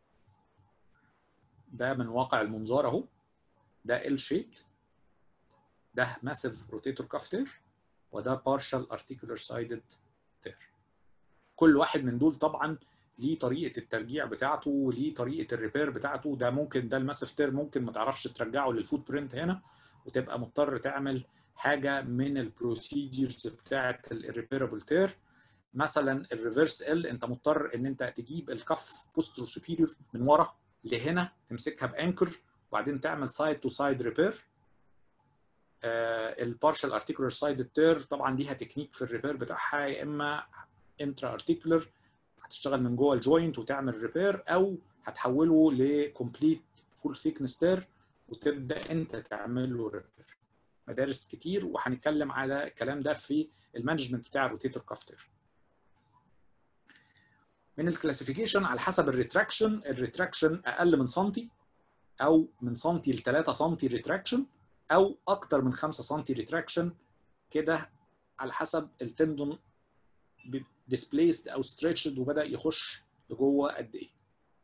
ده من واقع المنظار اهو ده ال شيبد ده ماسيف روتيتور كاف تير وده بارشال ارتيكولار سايدد تير كل واحد من دول طبعا ليه طريقه الترجيع بتاعته وليه طريقه الريبير بتاعته ده ممكن ده الماسيف تير ممكن ما تعرفش ترجعه للفوت برنت هنا وتبقى مضطر تعمل حاجه من البروسيديرز بتاعه الريبيرابل تير مثلا الريفرس ال انت مضطر ان انت تجيب الكف بوسترو سوبيريور من ورا لهنا تمسكها بانكر وبعدين تعمل سايد تو سايد ريبير البارشال ارتيكولار سايد تير طبعا ليها تكنيك في الريبير بتاعها يا اما انترا ارتيكولار هتشتغل من جوه الجوينت وتعمل ريبير او هتحوله لكومبليت فول ثيكنس تير وتبدا انت تعمل له ريبير مدارس كتير وهنتكلم على الكلام ده في المانجمنت بتاع الروتيتور كافتر من الكلاسيفيكيشن على حسب الريتراكشن الريتراكشن اقل من سنتي او من سنتي ل 3 سنتي ريتراكشن او اكتر من 5 سنتي ريتراكشن كده على حسب التندون ديسبليسد او ستريتشد وبدا يخش لجوه قد ايه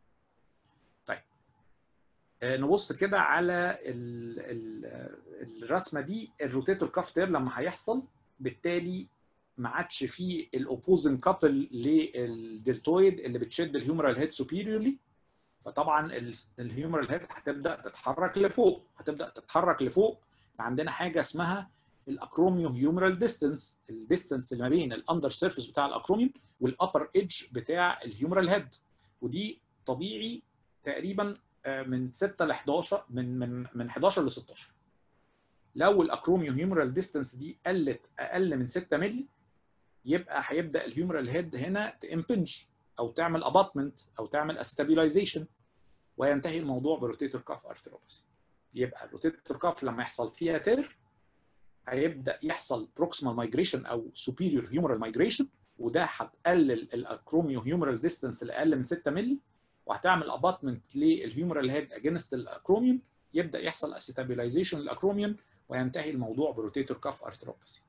طيب آه نبص كده على ال ال الرسمه دي الروتيتور كافتير لما هيحصل بالتالي ما عادش فيه الاوبوزنج كابل للدلتويد اللي بتشد الهيومرال هيد سوبيريورلي فطبعا الهيومرال هيد هتبدا تتحرك لفوق هتبدا تتحرك لفوق عندنا حاجه اسمها الاكروميو هيومرال ديستانس الديستانس اللي ما بين الاندر سيرفيس بتاع الاكروميوم والابر ايدج بتاع الهيومرال هيد ودي طبيعي تقريبا من 6 ل 11 من من من 11 ل 16 لو الاكروميو هيومرال ديستانس دي قلت اقل من 6 مللي يبقى هيبدا الهيومرال هيد هنا تمبنج او تعمل اباتمنت او تعمل استابيلايزيشن وينتهي الموضوع بروتيتور كاف ارتروباثي يبقى الروتيتور كاف لما يحصل فيها تير هيبدا يحصل بروكسيمال مايجريشن او سوبيريور هيومرال مايجريشن وده هتقلل الاكروميو هيومرال ديستانس لاقل من 6 مللي وهتعمل اباتمنت للهيومرال هيد اجينست الاكروميوم يبدا يحصل استابيلايزيشن للاكروميوم وينتهي الموضوع بروتيتور كاف ارتروباثي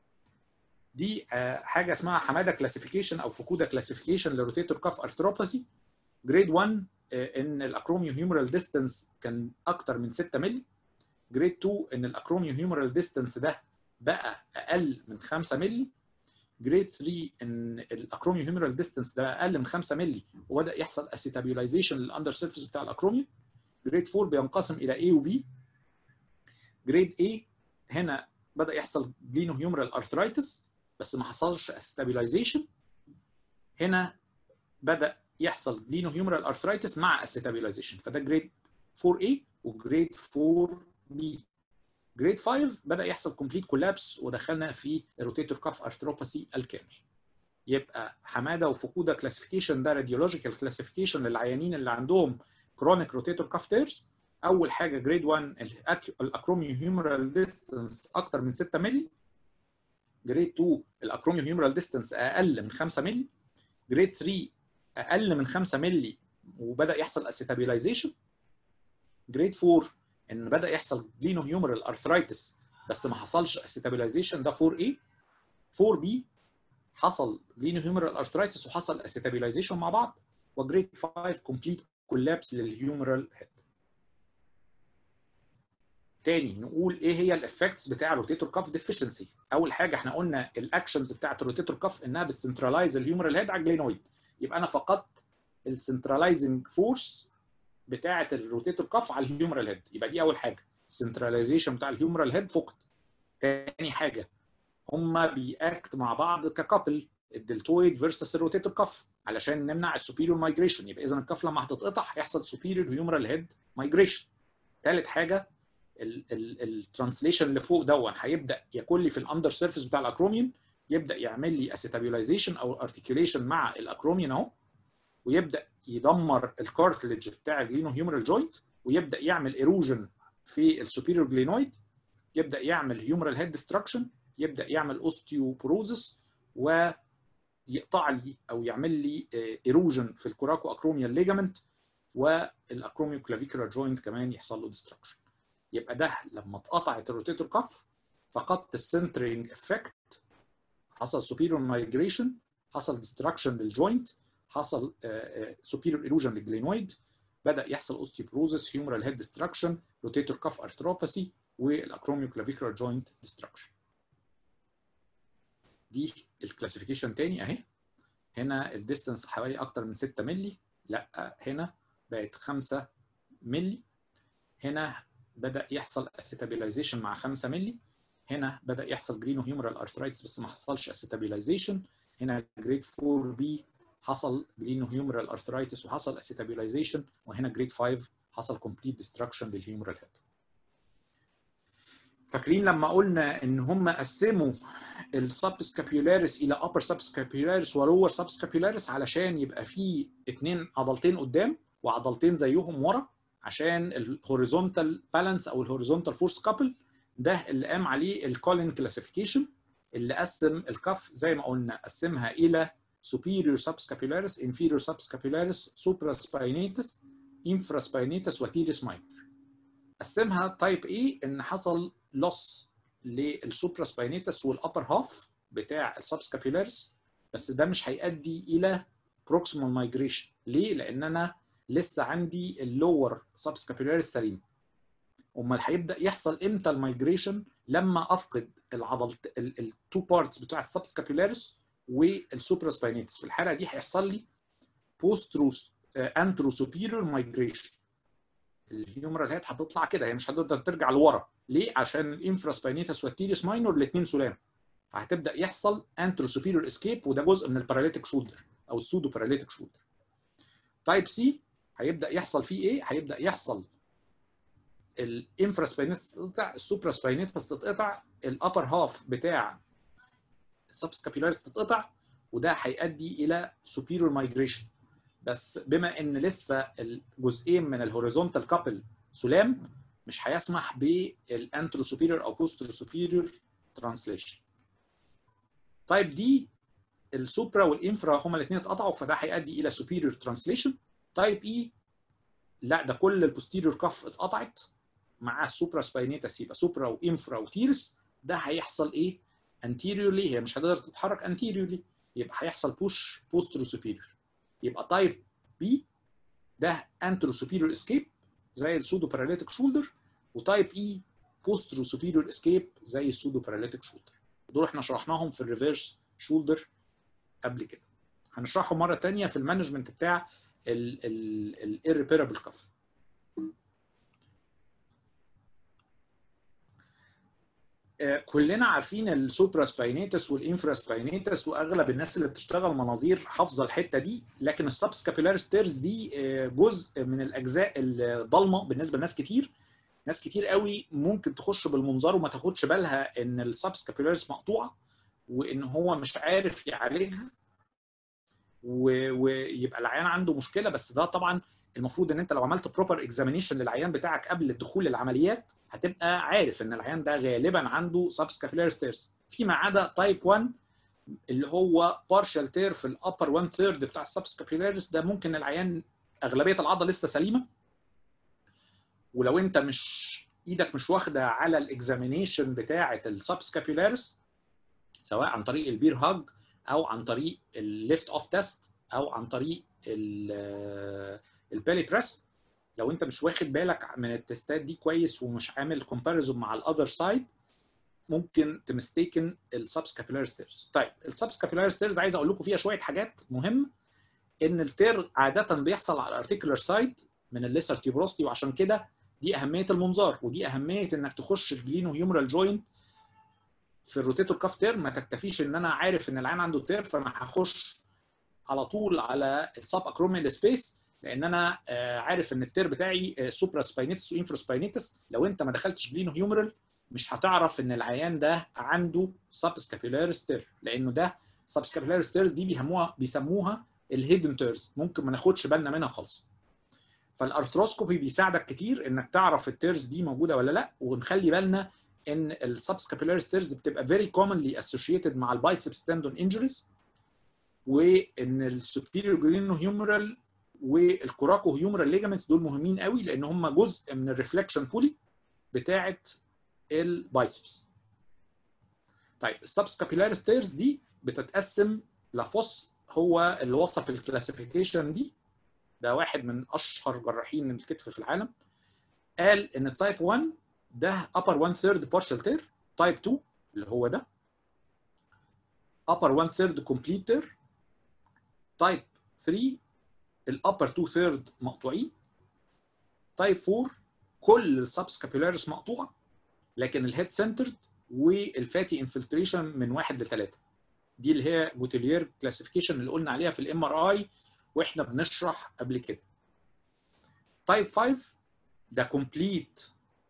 دي حاجه اسمها حماده كلاسيفيكيشن او فكودا كلاسيفيكيشن لروتيتور كاف ارتروباثي جريد 1 ان الاكروميو هيومرال ديستانس كان اكتر من 6 مللي جريد 2 ان الاكروميو هيومرال ديستانس ده بقى اقل من 5 مللي جريد 3 ان الاكروميو هيومرال ديستانس ده اقل من 5 مللي وبدا يحصل اسيتابيلايزيشن للاندر سيرفيس بتاع الاكروميو جريد 4 بينقسم الى A و B جريد A هنا بدا يحصل جلينو هيومرال ارثرايتس بس ما حصلش استابيلايزيشن هنا بدا يحصل جلينو هيومرال ارثرايتس مع استابيلايزيشن فده جريد 4A وجريد 4B جريد 5 بدا يحصل كومبليت كولابس ودخلنا في الروتيتور كاف ارثروباثي الكامل يبقى حماده وفكودا كلاسيفيكيشن ده راديولوجيكال كلاسيفيكيشن للعيانين اللي عندهم كرونيك روتيتور كاف تيرز اول حاجه جريد 1 الاكروميو هيومرال ديستانس اكتر من 6 مللي جريد 2 الاكروميو هيومرال ديستانس اقل من 5 مللي جريد 3 اقل من 5 مللي وبدا يحصل اسيتابيلايزيشن جريد 4 ان بدا يحصل جلينو هيومرال ارثرايتس بس ما حصلش اسيتابيلايزيشن ده 4 a 4 b حصل جلينو هيومرال ارثرايتس وحصل اسيتابيلايزيشن مع بعض وجريد 5 كومبليت كولابس للهيومرال هيد تاني نقول ايه هي الافكتس بتاع الروتيتور كاف ديفيشنسي اول حاجه احنا قلنا الاكشنز بتاعت الروتيتور كاف انها بتسنترلايز الهيومرال هيد على الجلينويد يبقى انا فقدت السنترلايزنج فورس بتاعه الروتيتور كاف على الهيومرال هيد يبقى دي اول حاجه السنتراليزيشن بتاع الهيومرال هيد فقد تاني حاجه هما بيأكت مع بعض ككابل الدلتويد فيرسس الروتيتور كاف علشان نمنع السوبيريور مايجريشن يبقى اذا الكاف لما هتتقطع هيحصل سوبيريور هيومرال هيد مايجريشن ثالث حاجه الترانسليشن اللي فوق دون هيبدا ياكل لي في الاندر سيرفيس بتاع الاكروميون يبدا يعمل لي اسيتابيلايزيشن او ارتكيوليشن مع الاكروميون اهو ويبدا يدمر الكارتلج بتاع الجلينو هيومرال جوينت ويبدا يعمل ايروجن في السوبيريور جلينويد يبدا يعمل هيومرال هيد ديستراكشن يبدا يعمل اوستيوبروزس ويقطع لي او يعمل لي ايروجن في الكوراكو اكروميال ليجامنت والاكروميو كلافيكولار جوينت كمان يحصل له ديستراكشن يبقى ده لما اتقطعت الروتيتور كف فقدت السنترنج افكت حصل سوبيريور مايجريشن حصل ديستراكشن للجوينت حصل سوبيريور ايروجن للجلينويد بدا يحصل اوستيوبروزس هيومرال هيد ديستراكشن روتيتور كف ارثروباثي والاكروميو كلافيكولار جوينت ديستراكشن دي الكلاسيفيكيشن تاني اهي هنا الديستنس حوالي اكتر من 6 مللي لا هنا بقت 5 مللي هنا بدا يحصل اسيتابيلايزيشن مع 5 مللي هنا بدا يحصل جرينو هيومرال ارثرايتس بس ما حصلش اسيتابيلايزيشن هنا جريد 4 بي حصل جرينو هيومرال ارثرايتس وحصل اسيتابيلايزيشن وهنا جريد 5 حصل كومبليت ديستراكشن للهيومرال هيد فاكرين لما قلنا ان هم قسموا السبسكابيولاريس الى upper subscapularis ولور subscapularis علشان يبقى في اثنين عضلتين قدام وعضلتين زيهم ورا عشان الهوريزونتال بالانس او الهوريزونتال فورس كابل ده اللي قام عليه الكولين كلاسيفيكيشن اللي قسم الكف زي ما قلنا قسمها الى superior subscapularis inferior subscapularis supraspinatus infraspinatus وتيرس minor قسمها تايب ايه ان حصل لوس للسوبراسباينيتس والابر هاف بتاع السبسكابيولاريس بس ده مش هيؤدي الى بروكسيمال مايجريشن ليه؟ لان انا لسه عندي اللور سبسكابيولاريس سليم امال هيبدا يحصل امتى المايجريشن لما افقد العضل التو بارتس بتوع السبسكابيولاريس والسوبراسباينيتس في الحاله دي هيحصل لي بوسترو انترو سوبيريور مايجريشن الهيومرال هيد هتطلع كده هي مش هتقدر ترجع لورا ليه؟ عشان الانفراسباينيتس والتيريس ماينور الاثنين سلام فهتبدا يحصل انترو سوبيريور اسكيب وده جزء من الباراليتيك شولدر او السودو باراليتيك شولدر تايب سي هيبدا يحصل فيه ايه؟ هيبدا يحصل الانفراسباينيتس تتقطع السوبراسباينيتس تتقطع الابر هاف بتاع السبسكابيلاريس تتقطع وده هيؤدي الى سوبيريور مايجريشن بس بما ان لسه الجزئين من الهوريزونتال كابل سلام مش هيسمح بالانترو سوبيريور او بوسترو سوبيريور ترانسليشن طيب دي السوبرا والانفرا هما الاثنين اتقطعوا فده هيؤدي الى سوبيريور ترانسليشن تايب اي لا ده كل البوستيريور كف اتقطعت مع السوبرا سباينيتس يبقى سوبرا وانفرا وتيرس ده هيحصل ايه انتيريورلي هي مش هتقدر تتحرك انتيريورلي يبقى هيحصل بوش بوسترو سوبيريور يبقى تايب بي ده انترو سوبيريور اسكيب زي السودو باراليتيك شولدر وتايب اي بوسترو سوبيريور اسكيب زي السودو باراليتيك شولدر دول احنا شرحناهم في الريفيرس شولدر قبل كده هنشرحهم مره ثانيه في المانجمنت بتاع الirreparable كف كلنا عارفين السوبرا سباينيتس والانفرا سباينيتس واغلب الناس اللي بتشتغل مناظير حافظه الحته دي لكن السبسكابيلار ستيرز دي جزء من الاجزاء الضلمه بالنسبه لناس كتير ناس كتير قوي ممكن تخش بالمنظار وما تاخدش بالها ان السبسكابيلاريس مقطوعه وان هو مش عارف يعالجها ويبقى العيان عنده مشكله بس ده طبعا المفروض ان انت لو عملت بروبر اكزامينيشن للعيان بتاعك قبل الدخول للعمليات هتبقى عارف ان العيان ده غالبا عنده سبسكابيلاري ستيرز فيما عدا تايب 1 اللي هو بارشال تير في الابر 1 ثيرد بتاع السبسكابيلاريس ده ممكن العيان اغلبيه العضله لسه سليمه ولو انت مش ايدك مش واخده على الاكزامينيشن بتاعه السبسكابيلاريس سواء عن طريق البير هاج او عن طريق الليفت اوف تيست او عن طريق البالي بريس لو انت مش واخد بالك من التستات دي كويس ومش عامل كومباريزون مع الاذر سايد ممكن تمستيكن السبسكابيلاري ستيرز طيب السبسكابيلاري ستيرز عايز اقول لكم فيها شويه حاجات مهمه ان التير عاده بيحصل على الارتيكولار سايد من الليسر تيوبروستي وعشان كده دي اهميه المنظار ودي اهميه انك تخش الجلينو هيومرال جوينت في الروتيتور كاف تير ما تكتفيش ان انا عارف ان العين عنده تير فانا هخش على طول على السب اكروميال سبيس لان انا عارف ان التير بتاعي سوبرا سباينيتس وانفرا سباينيتس لو انت ما دخلتش جلينو هيومرال مش هتعرف ان العيان ده عنده سبسكابيلار ستير لانه ده سبسكابيلار ستيرز دي بيسموها بيسموها الهيدن تيرز ممكن ما ناخدش بالنا منها خالص فالارثروسكوبي بيساعدك كتير انك تعرف التيرز دي موجوده ولا لا ونخلي بالنا ان السبسكابيلار ستيرز بتبقى فيري كومنلي اسوشيتد مع البايسبس تندون انجريز وان السوبيريور جرينو هيومرال والكوراكو هيومرال ليجامنتس دول مهمين قوي لان هم جزء من الريفلكشن بولي بتاعه البايسبس طيب السبسكابيلار ستيرز دي بتتقسم لفص هو اللي وصف الكلاسيفيكيشن دي ده واحد من اشهر جراحين الكتف في العالم قال ان التايب 1 ده upper 1 third partial tear تايب 2 اللي هو ده upper 1 third complete tear تايب 3 الابر 2 ثيرد مقطوعين تايب 4 كل السبسكابيلاريس مقطوعه لكن الهيد سنترد والفاتي انفلتريشن من واحد لثلاثه دي اللي هي بوتيلير كلاسيفيكيشن اللي قلنا عليها في الام ار اي واحنا بنشرح قبل كده تايب 5 ده كومبليت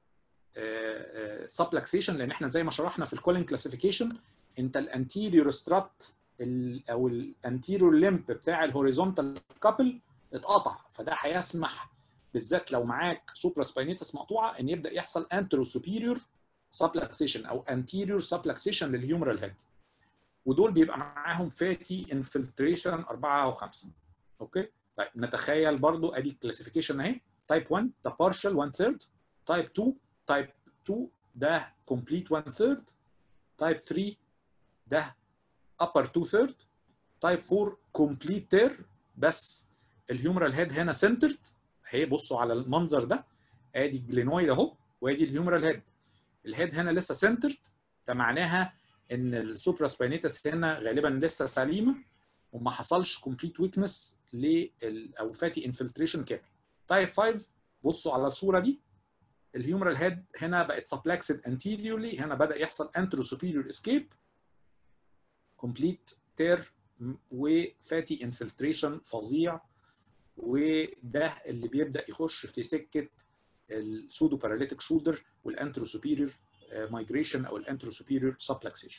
سبلكسيشن لان احنا زي ما شرحنا في الكولين كلاسيفيكيشن انت الانتيريور سترات او الانتيريور ليمب بتاع الهوريزونتال كابل اتقطع فده هيسمح بالذات لو معاك سوبرا سباينيتس مقطوعه ان يبدا يحصل انترو سوبيريور سبلكسيشن او انتيريور سبلكسيشن للهيومرال هيد ودول بيبقى معاهم فاتي انفلتريشن 4 و5 اوكي طيب نتخيل برضو ادي الكلاسيفيكيشن اهي تايب 1 ده بارشال 1 ثيرد تايب 2 تايب 2 ده كومبليت 1 ثيرد تايب 3 ده upper 2 third تايب 4 complete tear بس الهيومرال هيد هنا centered اهي بصوا على المنظر ده ادي الجلينويد اهو وادي الهيومرال هيد الهيد هنا لسه centered ده معناها ان السوبرا سباينيتس هنا غالبا لسه سليمه وما حصلش كومبليت ويكنس لل او فاتي انفلتريشن كامل تايب 5 بصوا على الصوره دي الهيومرال هيد هنا بقت سبلكسد انتيريورلي هنا بدا يحصل انترو سوبيريور اسكيب كومبليت تير وفاتي انفلتريشن فظيع وده اللي بيبدا يخش في سكه السودو باراليتيك شولدر والانترو سوبيريور مايجريشن او الانترو سوبيريور سبلكسيشن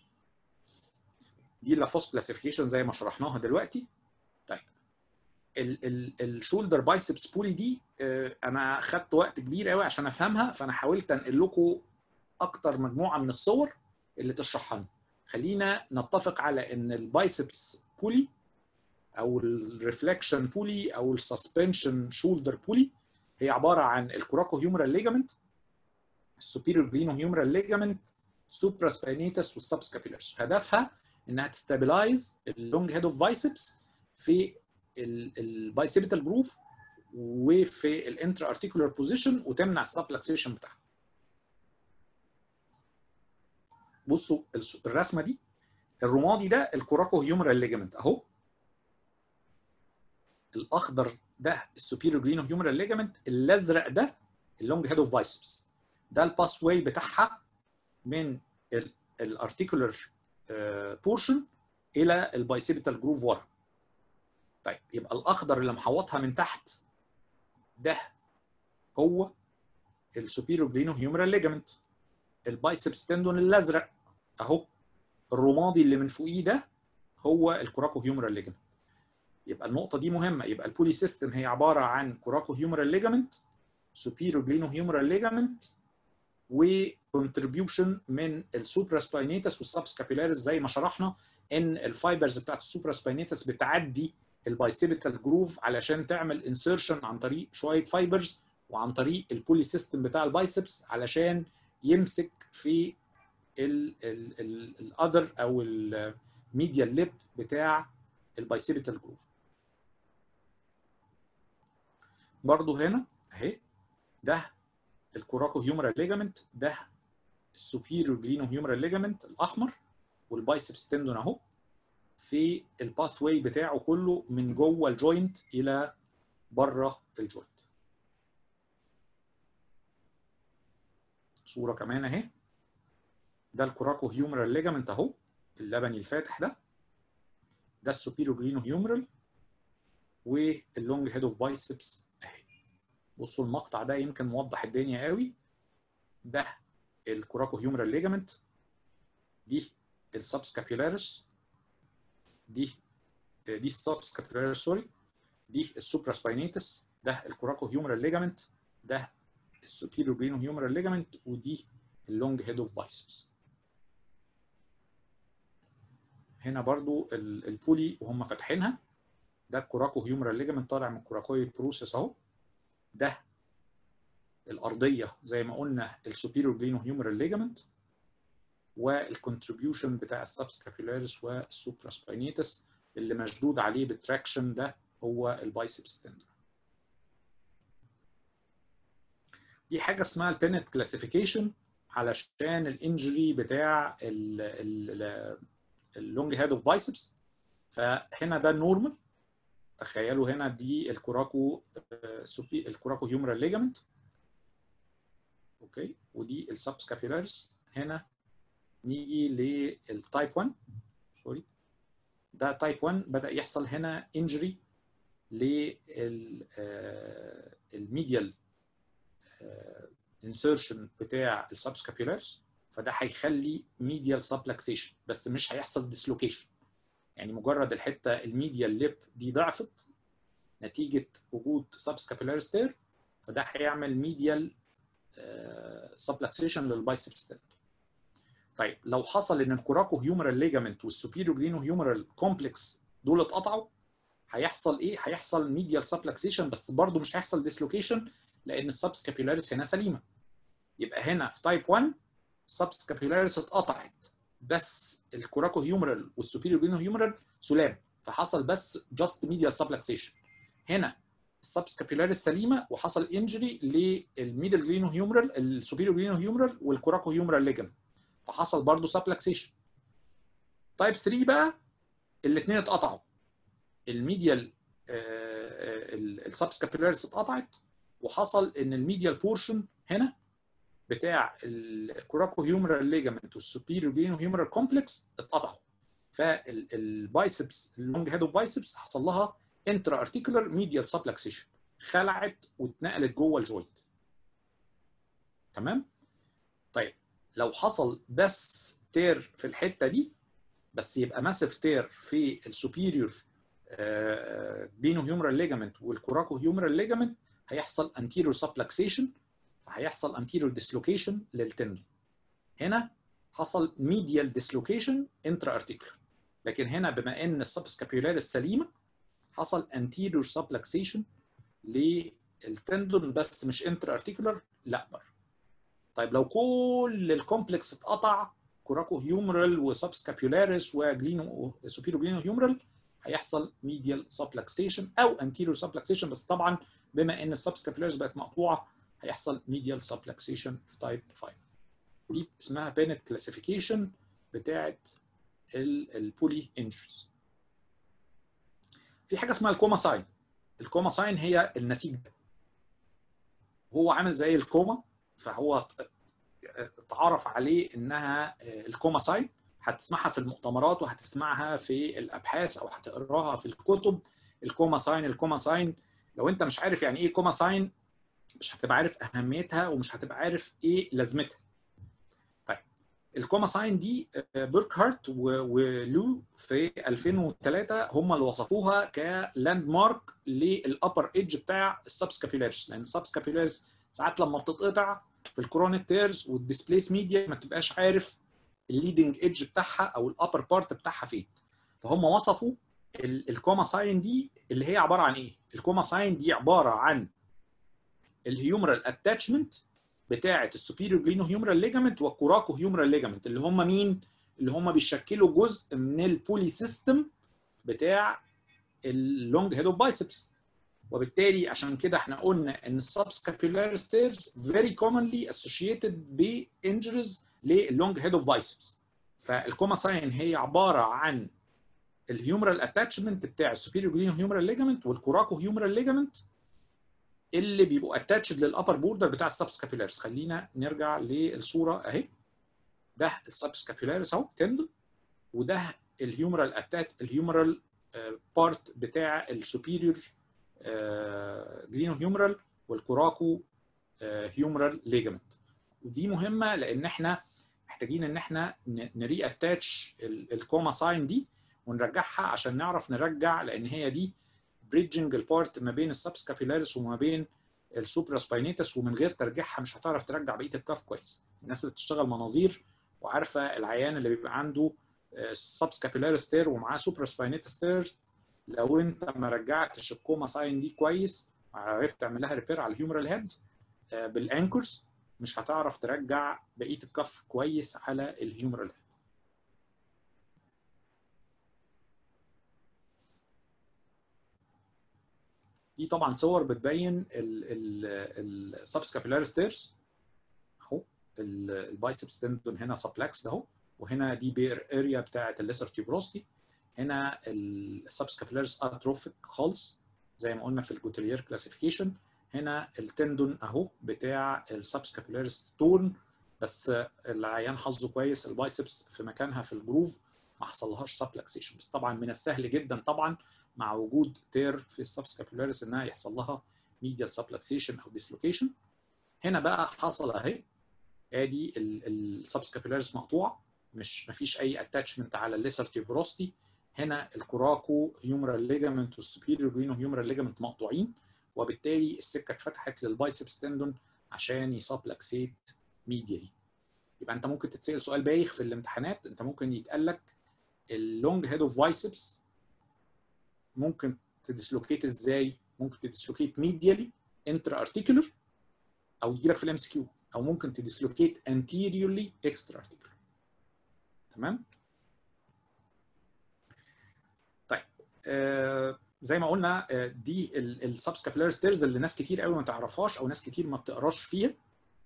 دي اللافوس كلاسيفيكيشن زي ما شرحناها دلوقتي طيب الشولدر بايسبس بولي دي انا خدت وقت كبير قوي عشان افهمها فانا حاولت انقل لكم اكتر مجموعه من الصور اللي تشرحها لنا خلينا نتفق على ان البايسبس بولي او الريفلكشن بولي او السسبنشن شولدر بولي هي عباره عن الكوراكو هيومرال ليجامنت السوبيريور جلينو هيومرال ليجامنت سوبرا سباينيتس والسبسكابيلارس هدفها انها تستابلايز اللونج هيد اوف بايسبس في البايسيبيتال جروف وفي الانترا ارتيكولار بوزيشن وتمنع السبلكسيشن بتاعها بصوا الرسمه دي الرمادي ده الكوراكو هيومرال ليجامنت اهو الاخضر ده السوبيريور جرين هيومرال ليجامنت الازرق ده اللونج هيد اوف بايسبس ده الباس واي بتاعها من الارتيكولار بورشن الى البايسيبيتال جروف ورا طيب يبقى الاخضر اللي محوطها من تحت ده هو السوبيريور جرينو هيومرال ليجامنت البايسبس تندون الازرق اهو الرمادي اللي من فوقيه ده هو الكوراكو هيومرال ليجمنت يبقى النقطه دي مهمه يبقى البولي سيستم هي عباره عن كوراكو هيومرال ليجامنت سوبيرو جلينو هيومرال ليجامنت وكونتريبيوشن من السوبرا سباينيتس والسبسكابيلاريس زي ما شرحنا ان الفايبرز بتاعت السوبرا سباينيتس بتعدي البايسيبيتال جروف علشان تعمل انسيرشن عن طريق شويه فايبرز وعن طريق البولي سيستم بتاع البايسبس علشان يمسك في الاذر او الميديال ليب بتاع البايسيبيتال جروف برضو هنا اهي ده الكوراكو هيومرال ليجامنت ده السوبيريور جلينو هيومرال ليجامنت الاحمر والبايسبس تندون اهو في الباث واي بتاعه كله من جوه الجوينت الى بره الجوينت صوره كمان اهي ده الكوراكو هيومرال ليجامنت اهو اللبني الفاتح ده ده السوبيريور جلينو هيومرال واللونج هيد اوف بايسبس اهي بصوا المقطع ده يمكن موضح الدنيا قوي ده الكوراكو هيومرال ليجامنت دي السبسكابيولاريس دي دي السبسكابيولاريس سوري دي السوبرا سباينيتس ده الكوراكو هيومرال ليجامنت ده السوبيريور جلينو هيومرال ليجامنت ودي اللونج هيد اوف بايسبس هنا برضو البولي وهم فاتحينها ده الكوراكو هيومرال ليجامنت طالع من الكوراكويد بروسيس اهو ده الارضيه زي ما قلنا السوبيريور جلينو هيومرال ليجامنت والكونتريبيوشن بتاع السبسكابيولاريس والسوبرا سباينيتس اللي مشدود عليه بالتراكشن ده هو البايسبس تندر دي حاجه اسمها البينت كلاسيفيكيشن علشان الانجري بتاع اللونج هيد اوف بايسبس فهنا ده النورمال تخيلوا هنا دي الكوراكو سوبي الكوراكو هيومرال ليجامنت اوكي ودي السبسكابيولاريس هنا نيجي للتايب 1 سوري ده تايب 1 بدا يحصل هنا انجري للميديال انسيرشن بتاع السبسكابيولاريس فده هيخلي ميديال سبلكسيشن بس مش هيحصل ديسلوكيشن يعني مجرد الحته الميديال ليب دي ضعفت نتيجه وجود سبسكابيولاريس تير فده هيعمل ميديال سبلكسيشن للبايسبس تندون طيب لو حصل ان الكوراكو هيومرال ليجامنت والسوبيريور جلينو هيومرال كومبلكس دول اتقطعوا هيحصل ايه؟ هيحصل ميديال سبلكسيشن بس برضه مش هيحصل ديسلوكيشن لان السبسكابيولاريس هنا سليمه يبقى هنا في تايب 1 السبسكابيولاريس اتقطعت بس الكوراكو هيومرال والسوبيريور جلينو هيومرال سلام فحصل بس جاست ميديال سبلكسيشن هنا السبسكابيولاريس سليمه وحصل انجري للميدل جلينو هيومرال السوبيريور جلينو هيومرال والكوراكو هيومرال ليجامنت فحصل برضه سبلكسيشن تايب 3 بقى الاثنين اتقطعوا الميديال السبسكابيولاريس اتقطعت وحصل ان الميديال بورشن هنا بتاع الكوراكو هيومرال ليجامنت والسوبيريور جلينو هيومرال كومبلكس اتقطعوا فالبايسبس اللونج هيد اوف بايسبس حصل لها انترا ارتيكولار ميديال سبلكسيشن خلعت واتنقلت جوه الجوينت تمام طيب لو حصل بس تير في الحته دي بس يبقى ماسف تير في السوبيريور بينو هيومرال ليجامنت والكوراكو هيومرال ليجامنت هيحصل انتيريور سبلكسيشن فهيحصل انتيريور ديسلوكيشن للتندون هنا حصل ميديال ديسلوكيشن انترا ارتيكولار لكن هنا بما ان السبسكابيولاريس سليمه حصل anterior subluxation للتندون بس مش انتر ارتيكولار لا بره طيب لو كل الكومبلكس اتقطع كوراكو هيومرال وسبسكابيولاريس وجلينو سوبيرو جلينو هيومرال هيحصل ميديال سبلكسيشن او anterior subluxation بس طبعا بما ان السبسكابيولاريس بقت مقطوعه هيحصل ميديال سبلكسيشن في تايب 5 دي اسمها بينت كلاسيفيكيشن بتاعت البولي انجريز في حاجه اسمها الكوما ساين الكوما ساين هي النسيج ده هو عامل زي الكوما فهو اتعرف عليه انها الكوما ساين هتسمعها في المؤتمرات وهتسمعها في الابحاث او هتقراها في الكتب الكوما ساين الكوما ساين لو انت مش عارف يعني ايه كوما ساين مش هتبقى عارف اهميتها ومش هتبقى عارف ايه لازمتها طيب الكوما ساين دي بيركهارت ولو في 2003 هم اللي وصفوها كلاند مارك للابر ايدج بتاع السبسكابيلاريس لان السبسكابيلاريس ساعات لما بتتقطع في الكرونيك تيرز والديسبليس ميديا ما تبقاش عارف الليدنج ايدج بتاعها او الابر بارت بتاعها فين فهم وصفوا الكوما ساين دي اللي هي عباره عن ايه؟ الكوما ساين دي عباره عن الهيومرال اتاتشمنت بتاعه السوبيريور جلينو هيومرال ليجامنت والكوراكو هيومرال ليجامنت اللي هم مين؟ اللي هم بيشكلوا جزء من البولي سيستم بتاع اللونج هيد اوف بايسبس وبالتالي عشان كده احنا قلنا ان السبسكابيولار ستيرز فيري كومنلي اسوشيتد بانجريز للونج هيد اوف بايسبس فالكوما ساين هي عباره عن الهيومرال اتاتشمنت بتاع السوبيريور جلينو هيومرال ليجامنت والكوراكو هيومرال ليجامنت اللي بيبقوا اتاتشد للابر بوردر بتاع السبسكابيلاريس خلينا نرجع للصوره اهي ده السبسكابيلاريس اهو تندون وده الهيومرال اتات الهيومرال بارت بتاع السوبيريور جلينو هيومرال والكوراكو هيومرال ليجامنت ودي مهمه لان احنا محتاجين ان احنا نري اتاتش الكوما ساين دي ونرجعها عشان نعرف نرجع لان هي دي بريدجنج البارت ما بين السبسكابيلاريس وما بين السوبرا سباينيتس ومن غير ترجيعها مش هتعرف ترجع بقيه الكاف كويس الناس اللي بتشتغل مناظير وعارفه العيان اللي بيبقى عنده سبسكابيلاريس تير ومعاه سوبرا سباينيتس تير لو انت ما رجعتش الكوما ساين دي كويس وعرفت تعمل لها ريبير على الهيومرال هيد بالانكرز مش هتعرف ترجع بقيه الكف كويس على الهيومرال هيد دي طبعا صور بتبين السبسكابيلار ستيرز اهو البايسبس تندون هنا سبلكس ده اهو وهنا دي بير اريا بتاعه الليسر تيوبروستي هنا السبسكابيلارز اتروفيك خالص زي ما قلنا في الجوتريير كلاسيفيكيشن هنا التندون اهو بتاع السبسكابيلارز تون بس العيان حظه كويس البايسبس في مكانها في الجروف ما حصلهاش سبلكسيشن بس طبعا من السهل جدا طبعا مع وجود تير في السبسكابيلاريس انها يحصل لها ميديال سبلكسيشن او ديسلوكيشن هنا بقى حصل اهي ادي السبسكابيلاريس مقطوعه مش مفيش اي اتاتشمنت على الليسر تيوبروستي هنا الكوراكو هيومرال ليجامنت والسوبيريور جرينو هيومرال ليجامنت مقطوعين وبالتالي السكه اتفتحت للبايسبس تندون عشان يسبلكسيت ميديالي يبقى انت ممكن تتسال سؤال بايخ في الامتحانات انت ممكن يتقال لك اللونج هيد اوف بايسبس ممكن تديسلوكيت ازاي؟ ممكن تديسلوكيت ميديالي انترا ارتيكولر او يجي لك في الام اس كيو او ممكن تديسلوكيت انتيريورلي اكسترا ارتيكولر تمام؟ طيب آه زي ما قلنا آه دي السبسكابيلار ستيرز اللي ناس كتير قوي ما تعرفهاش او ناس كتير ما بتقراش فيها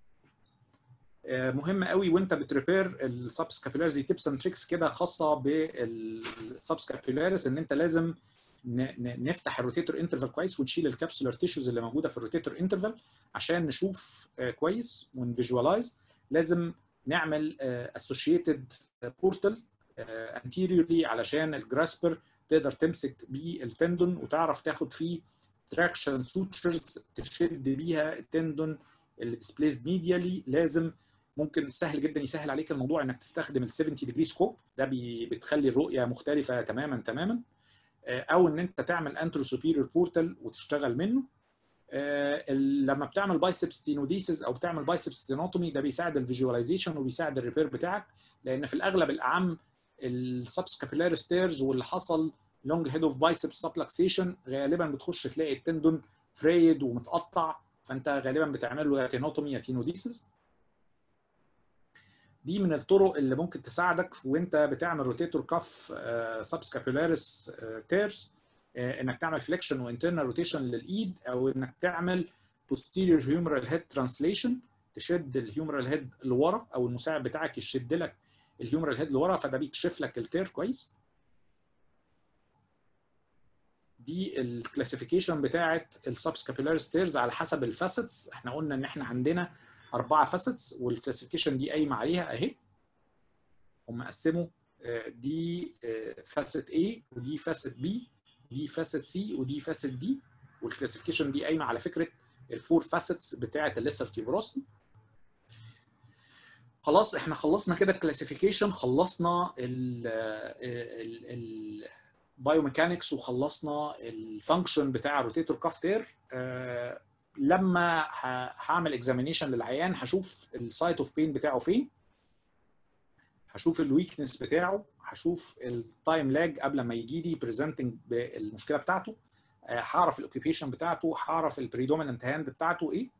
مهم قوي وانت بتريبير السبسكابيلارز دي تيبس اند تريكس كده خاصه بالسبسكابيلاريس ان انت لازم نفتح الروتيتور انترفال كويس ونشيل الكابسولار تيشوز اللي موجوده في الروتيتور انترفال عشان نشوف كويس ونفيجوالايز لازم نعمل اسوشيتد بورتال انتيريورلي علشان الجراسبر تقدر تمسك بيه التندون وتعرف تاخد فيه تراكشن سوتشرز تشد بيها التندون اللي ديسبليسد ميديالي لازم ممكن سهل جدا يسهل عليك الموضوع انك تستخدم ال 70 ديجري سكوب ده بي بتخلي الرؤيه مختلفه تماما تماما او ان انت تعمل انترو سوبيريور بورتال وتشتغل منه لما بتعمل بايسبس تينوديسيس او بتعمل بايسبس تينوتومي ده بيساعد الفيجواليزيشن وبيساعد الريبير بتاعك لان في الاغلب الاعم السبسكابيلار ستيرز واللي حصل لونج هيد اوف بايسبس سبلكسيشن غالبا بتخش تلاقي التندون فريد ومتقطع فانت غالبا بتعمل له يا تينوتومي يا تينوديسيس دي من الطرق اللي ممكن تساعدك وانت بتعمل روتيتور كاف سبسكابيلاريس تيرز انك تعمل فليكشن وانترنال روتيشن للايد او انك تعمل posterior humeral head translation تشد الهيومرال هيد لورا او المساعد بتاعك يشد لك الهيومرال هيد لورا فده بيكشف لك التير كويس دي الكلاسيفيكيشن بتاعه السبسكابيلار ستيرز على حسب الفاسيتس احنا قلنا ان احنا عندنا اربعه فاسيتس والكلاسيفيكيشن دي قايمه عليها اهي هم قسموا دي فاسيت A ودي فاسيت B ودي فاسيت C ودي فاسيت D والكلاسيفيكيشن دي قايمه على فكره الفور فاسيتس بتاعه الليسر تيوبروستي خلاص احنا خلصنا كده الكلاسيفيكيشن خلصنا البايوميكانكس وخلصنا الفانكشن بتاع الروتيتور كافتير آه لما هعمل اكزامينيشن للعيان هشوف السايت اوف بين بتاعه فين هشوف الويكنس بتاعه هشوف التايم لاج قبل ما يجي لي بريزنتنج بالمشكله بتاعته هعرف الاوكيبيشن بتاعته هعرف البريدوميننت هاند بتاعته ايه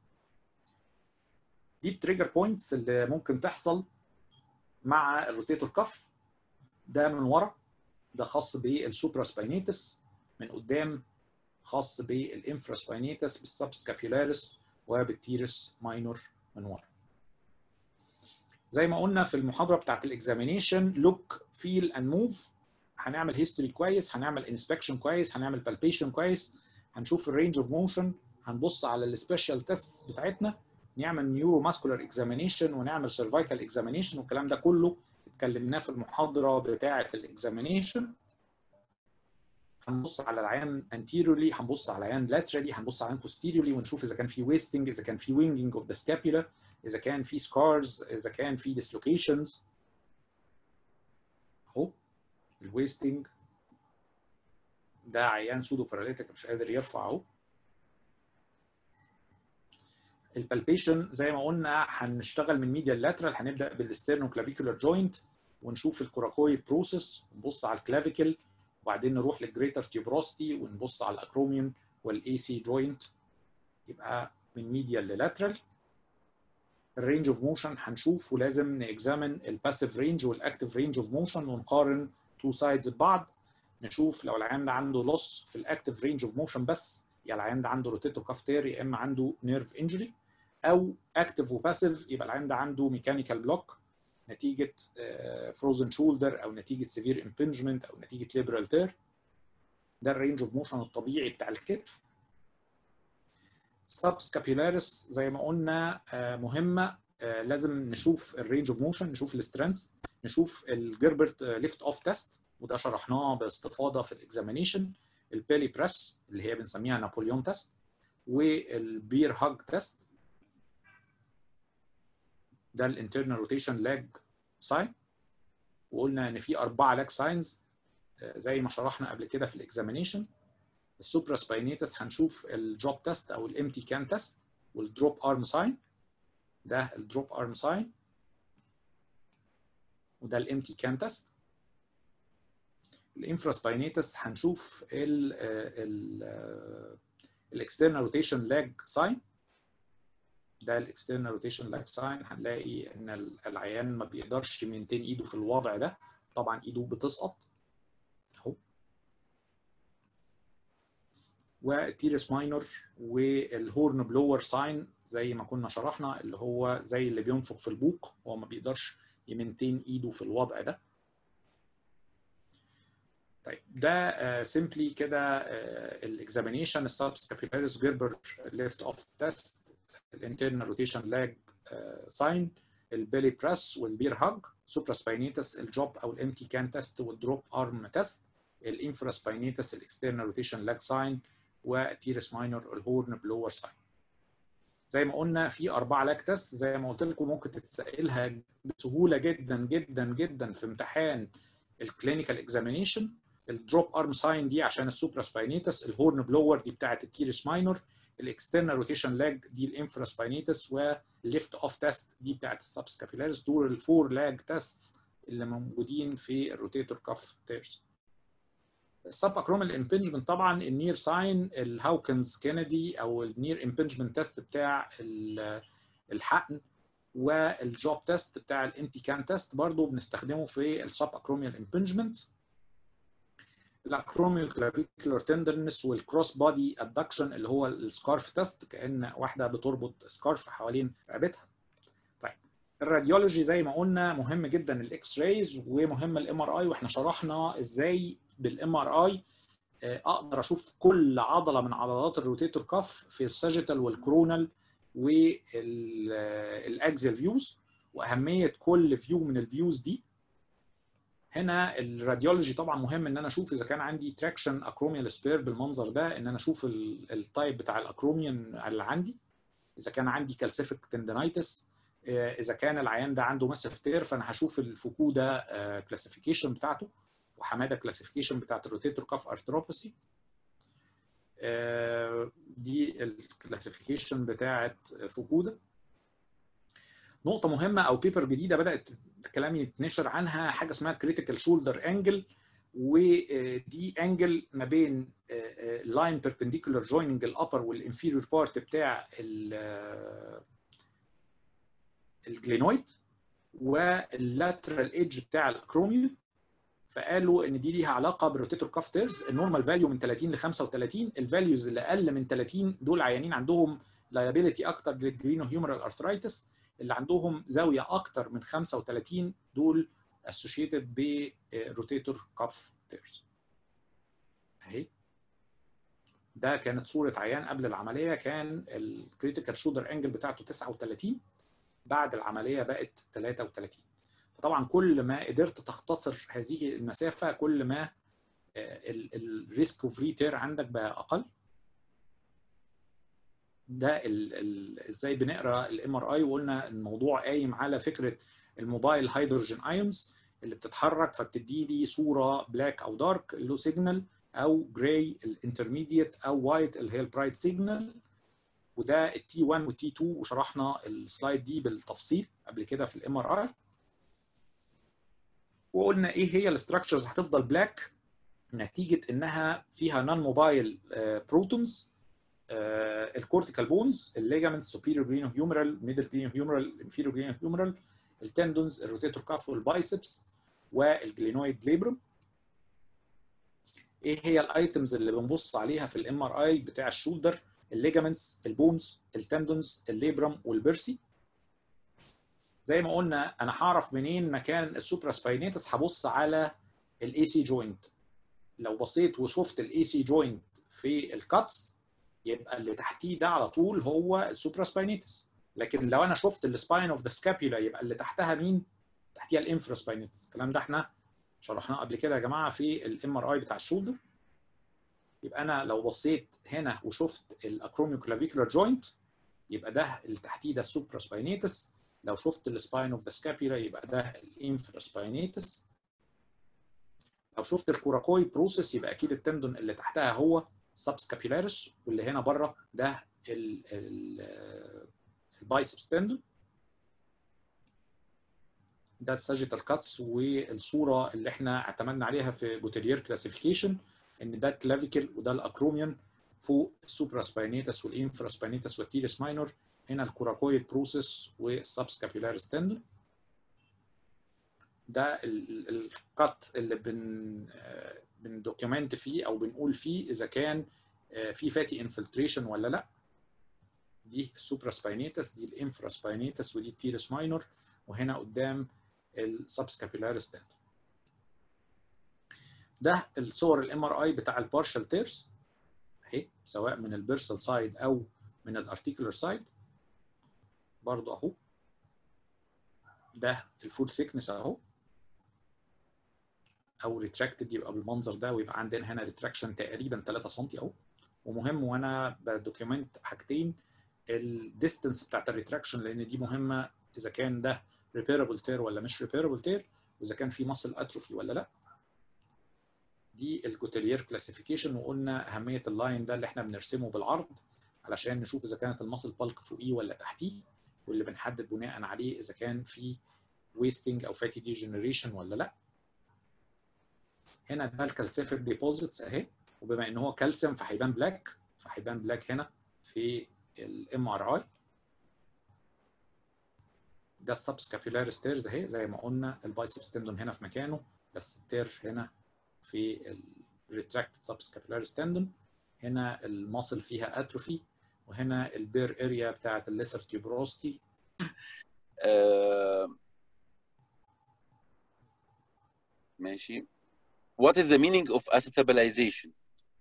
دي التريجر بوينتس اللي ممكن تحصل مع الروتيتور كف ده من ورا ده خاص بالسوبرا سباينيتس من قدام خاص بالانفرا سباينيتس بالسبسكابيولاريس وبالتيرس ماينور من ورا زي ما قلنا في المحاضره بتاعت الاكزامينيشن لوك فيل اند موف هنعمل هيستوري كويس هنعمل انسبكشن كويس هنعمل بالبيشن كويس هنشوف الرينج اوف موشن هنبص على السبيشال تيست بتاعتنا نعمل نيورو ماسكولار اكزامينيشن ونعمل سيرفايكال اكزامينيشن والكلام ده كله اتكلمناه في المحاضره بتاعه الاكزامينيشن هنبص على العيان anteriorly هنبص على العيان laterally هنبص على العيان posteriorly ونشوف اذا كان في wasting اذا كان في winging of the scapula اذا كان في scars اذا كان في dislocations اهو الويستنج ده عيان سودو باراليتيك مش قادر يرفع اهو البالبيشن زي ما قلنا هنشتغل من ميديال لاترال هنبدا بالستيرنو كلافيكولار جوينت ونشوف الكوراكويد بروسيس ونبص على الكلافيكل وبعدين نروح للجريتر تيوبروستي ونبص على الاكروميون والاي سي جوينت يبقى من ميديال للاترال الرينج اوف موشن هنشوف ولازم نكزامن الباسيف رينج والاكتيف رينج اوف موشن ونقارن تو سايدز ببعض نشوف لو العيان ده عنده لوس في الاكتيف رينج اوف موشن بس يا العيان ده عنده روتيتور كافتير يا اما عنده نيرف انجري او اكتيف وباسيف يبقى العيان ده عنده ميكانيكال بلوك نتيجه فروزن شولدر او نتيجه سيفير امبنجمنت او نتيجه ليبرال تير ده الرينج اوف موشن الطبيعي بتاع الكتف سب سكابيولاريس زي ما قلنا مهمه لازم نشوف الرينج اوف موشن نشوف السترينث نشوف الجربرت ليفت اوف تيست وده شرحناه باستفاضه في الاكزامينيشن البيلي بريس اللي هي بنسميها نابليون تيست والبير هاج تيست ده الانترنال روتيشن لاج ساين وقلنا ان في اربعه لاج ساينز زي ما شرحنا قبل كده في الاكزامينيشن السوبرا سباينيتس هنشوف الدروب تيست او الامتي كان تيست والدروب ارم ساين ده الدروب ارم ساين وده الامتي كان تيست الانفراسباينيتس هنشوف ال ال الاكسترنال روتيشن لاج ساين ده الاكسترنال روتيشن لاج ساين هنلاقي ان العيان ما بيقدرش يمنتين ايده في الوضع ده طبعا ايده بتسقط اهو والتيرس ماينور والهورن بلور ساين زي ما كنا شرحنا اللي هو زي اللي بينفخ في البوق هو ما بيقدرش يمنتين ايده في الوضع ده طيب ده سيمبلي كده الاكزامينيشن السبسكابيلاريس جيربر ليفت اوف تيست الانترنال روتيشن لاج ساين البيلي بريس والبير هاج سوبرا سباينيتس الجوب او الامتي كان تيست والدروب ارم تيست الانفرا سباينيتس الاكسترنال روتيشن لاج ساين والتيرس ماينور الهورن بلور ساين زي ما قلنا في اربع لاج تيست زي ما قلت لكم ممكن تتسالها بسهوله جدا جدا جدا في امتحان الكلينيكال اكزامينيشن الدروب ارم ساين دي عشان السوبرا سباينيتس الهورن بلور دي بتاعه التيرس ماينور الاكسترنال روتيشن لاج دي الانفرا سباينيتس والليفت اوف تيست دي بتاعه السبسكابيلاريس دول الفور لاج تيست اللي موجودين في الروتيتور كاف تيرز السب اكرومال امبنجمنت طبعا النير ساين الهاوكنز كينيدي او النير امبنجمنت تيست بتاع الحقن والجوب تيست بتاع الامتي كان تيست برضه بنستخدمه في السب اكروميال امبنجمنت الاكروميال كلافيكولار تندرنس والكروس بودي ادكشن اللي هو السكارف تيست كان واحده بتربط سكارف حوالين رقبتها طيب الراديولوجي زي ما قلنا مهم جدا الاكس رايز ومهم الام ار اي واحنا شرحنا ازاي بالام ار اي اقدر اشوف كل عضله من عضلات الروتيتور كاف في الساجيتال والكرونال والاكزل فيوز واهميه كل فيو من الفيوز دي هنا الراديولوجي طبعا مهم ان انا اشوف اذا كان عندي تراكشن اكروميال سبير بالمنظر ده ان انا اشوف التايب بتاع الاكروميان اللي عندي اذا كان عندي كالسيفيك تندنايتس اذا كان العيان ده عنده ماسيف تير فانا هشوف الفكوده كلاسيفيكيشن بتاعته وحماده كلاسيفيكيشن بتاعت الروتيتور كاف ارتروباثي دي الكلاسيفيكيشن بتاعت فكوده نقطة مهمة أو بيبر جديدة بدأت الكلام يتنشر عنها حاجة اسمها كريتيكال شولدر انجل ودي انجل ما بين لاين بيربنديكولار جويننج الابر والانفيريور بارت بتاع الجلينويد واللاترال ايدج بتاع الاكروميوم فقالوا ان دي ليها علاقه بالروتيتور كاف تيرز النورمال فاليو من 30 ل 35 الفاليوز اللي اقل من 30 دول عيانين عندهم لايبيليتي اكتر للجرينو هيومرال ارثرايتس اللي عندهم زاويه اكتر من 35 دول associated بروتيتور كاف تيرز اهي ده كانت صوره عيان قبل العمليه كان الكريتيكال شولدر انجل بتاعته 39 بعد العمليه بقت 33 فطبعا كل ما قدرت تختصر هذه المسافه كل ما الريسك اوف ريتير عندك بقى اقل ده ال ال ازاي بنقرا الام ار اي وقلنا الموضوع قايم على فكره الموبايل هيدروجين ايونز اللي بتتحرك فبتدي لي صوره بلاك او دارك لو سيجنال او جراي الانترميديت او وايت اللي هي البرايت سيجنال وده التي 1 والتي 2 وشرحنا السلايد دي بالتفصيل قبل كده في الام ار اي وقلنا ايه هي الاستراكشرز هتفضل بلاك نتيجه انها فيها نون موبايل بروتونز الكورتيكال بونز الليجامنت سوبيريور جرينو هيومرال ميدل جرينو هيومرال انفيريور جرينو هيومرال التندونز الروتيتور كاف والبايسبس والجلينويد ليبرم ايه هي الايتمز اللي بنبص عليها في الام ار اي بتاع الشولدر الليجامنتس البونز التندونز الليبرم والبرسي زي ما قلنا انا هعرف منين مكان السوبرا سباينيتس هبص على الاي سي جوينت لو بصيت وشفت الاي سي جوينت في الكاتس يبقى اللي تحتيه ده على طول هو السوبرا سباينيتس لكن لو انا شفت السباين اوف ذا سكابيولا يبقى اللي تحتها مين تحتيها الانفرا سباينيتس الكلام ده احنا شرحناه قبل كده يا جماعه في الام ار اي بتاع الشولدر يبقى انا لو بصيت هنا وشفت الاكروميو كلافيكولار جوينت يبقى ده اللي تحتيه ده السوبرا سباينيتس لو شفت السباين اوف ذا سكابيولا يبقى ده الانفرا سباينيتس لو شفت الكوراكوي بروسيس يبقى اكيد التندون اللي تحتها هو سبسكابيلاريس واللي هنا بره ده البايسبس تندون ده الساجيتال كاتس والصوره اللي احنا اعتمدنا عليها في بوتيرير كلاسيفيكيشن ان ده الكلافيكل وده الاكروميون فوق السوبرا سباينيتس والانفرا سباينيتس والتيرس ماينور هنا الكوراكويد بروسيس والسبسكابيلاريس تندون ده الكات اللي بن بندوكيومنت فيه او بنقول فيه اذا كان في فاتي انفلتريشن ولا لا دي السوبرا سباينيتس دي الانفرا سباينيتس ودي التيرس ماينور وهنا قدام السبسكابيلاريس تندون ده الصور الام ار اي بتاع البارشال تيرز اهي سواء من البيرسال سايد او من الارتيكولار سايد برضو اهو ده الفول ثيكنس اهو او ريتراكتد يبقى بالمنظر ده ويبقى عندنا هنا ريتراكشن تقريبا 3 سم اهو ومهم وانا بدوكيومنت حاجتين الديستنس بتاعت الريتراكشن لان دي مهمه اذا كان ده ريبيربل تير ولا مش ريبيربل تير واذا كان في ماسل اتروفي ولا لا دي الجوتيلير كلاسيفيكيشن وقلنا اهميه اللاين ده اللي احنا بنرسمه بالعرض علشان نشوف اذا كانت الماسل بالك فوقيه ولا تحتيه واللي بنحدد بناء عليه اذا كان في ويستنج او فاتي ديجنريشن ولا لا هنا ده الكالسيفيك ديبوزيتس اهي وبما ان هو كالسيوم فهيبان بلاك فهيبان بلاك هنا في الام ار اي ده السبسكابيولار ستيرز اهي زي ما قلنا البايسبس تندون هنا في مكانه بس التير هنا في الريتراكتد سبسكابيولار تندون هنا الماسل فيها اتروفي وهنا البير اريا بتاعت الليسر تيوبروستي آه ماشي what is the meaning of acetabilization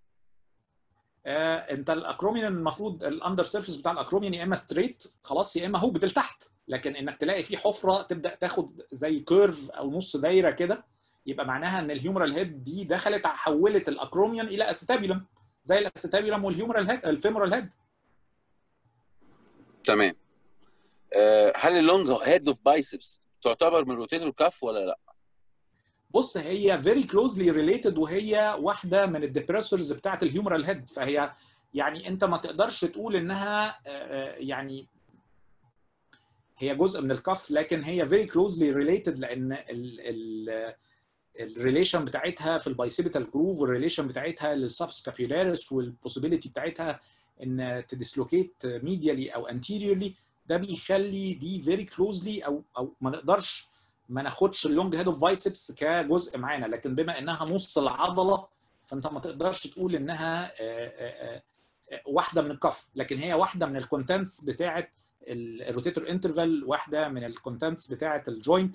آه انت الاكروميون المفروض الاندر سيرفيس بتاع الاكروميون يا اما ستريت خلاص يا اما هوب لتحت لكن انك تلاقي فيه حفره تبدا تاخد زي كيرف او نص دايره كده يبقى معناها ان الهيومرال هيد دي دخلت حولت الاكروميون الى اسيتابيولم زي الاسيتابيولم والهيومرال هيد الفيمورال هيد تمام آه، هل اللونج هيد اوف بايسبس تعتبر من روتيتور كاف ولا لا؟ بص هي فيري كلوزلي ريليتد وهي واحده من الديبريسورز بتاعت الهيومرال هيد فهي يعني انت ما تقدرش تقول انها آه، آه، يعني هي جزء من الكف لكن هي فيري كلوزلي ريليتد لان ال ال الريليشن بتاعتها في البايسيبيتال جروف والريليشن بتاعتها للسبسكابيولاريس والبوسيبيليتي بتاعتها ان تديسلوكيت ميديالي او انتيريورلي ده بيخلي دي فيري كلوزلي او او ما نقدرش ما ناخدش اللونج هيد اوف بايسبس كجزء معانا لكن بما انها نص العضله فانت ما تقدرش تقول انها آه، آه، آه، واحده من الكف لكن هي واحده من الكونتنتس بتاعه الروتيتور انترفال واحده من الكونتنتس بتاعه الجوينت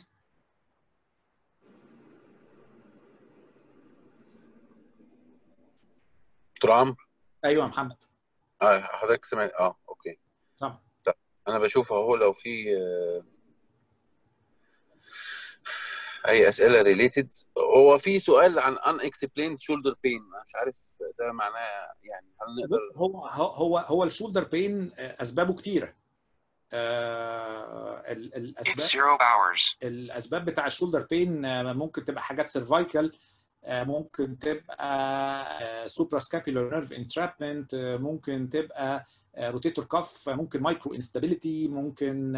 دكتور عمرو ايوه يا محمد اه حضرتك سمعت اه اوكي طبعا انا بشوف اهو لو في آه، اي اسئله ريليتد هو في سؤال عن unexplained shoulder pain أنا مش عارف ده معناه يعني هل نقدر هو هو هو الشولدر بين اسبابه كتيره آه، ال- It's الاسباب zero hours. الاسباب بتاع الشولدر بين ممكن تبقى حاجات سيرفايكال ممكن تبقى سوبرا سكابيولار نيرف انترابمنت ممكن تبقى روتيتور كف ممكن مايكرو انستابيليتي ممكن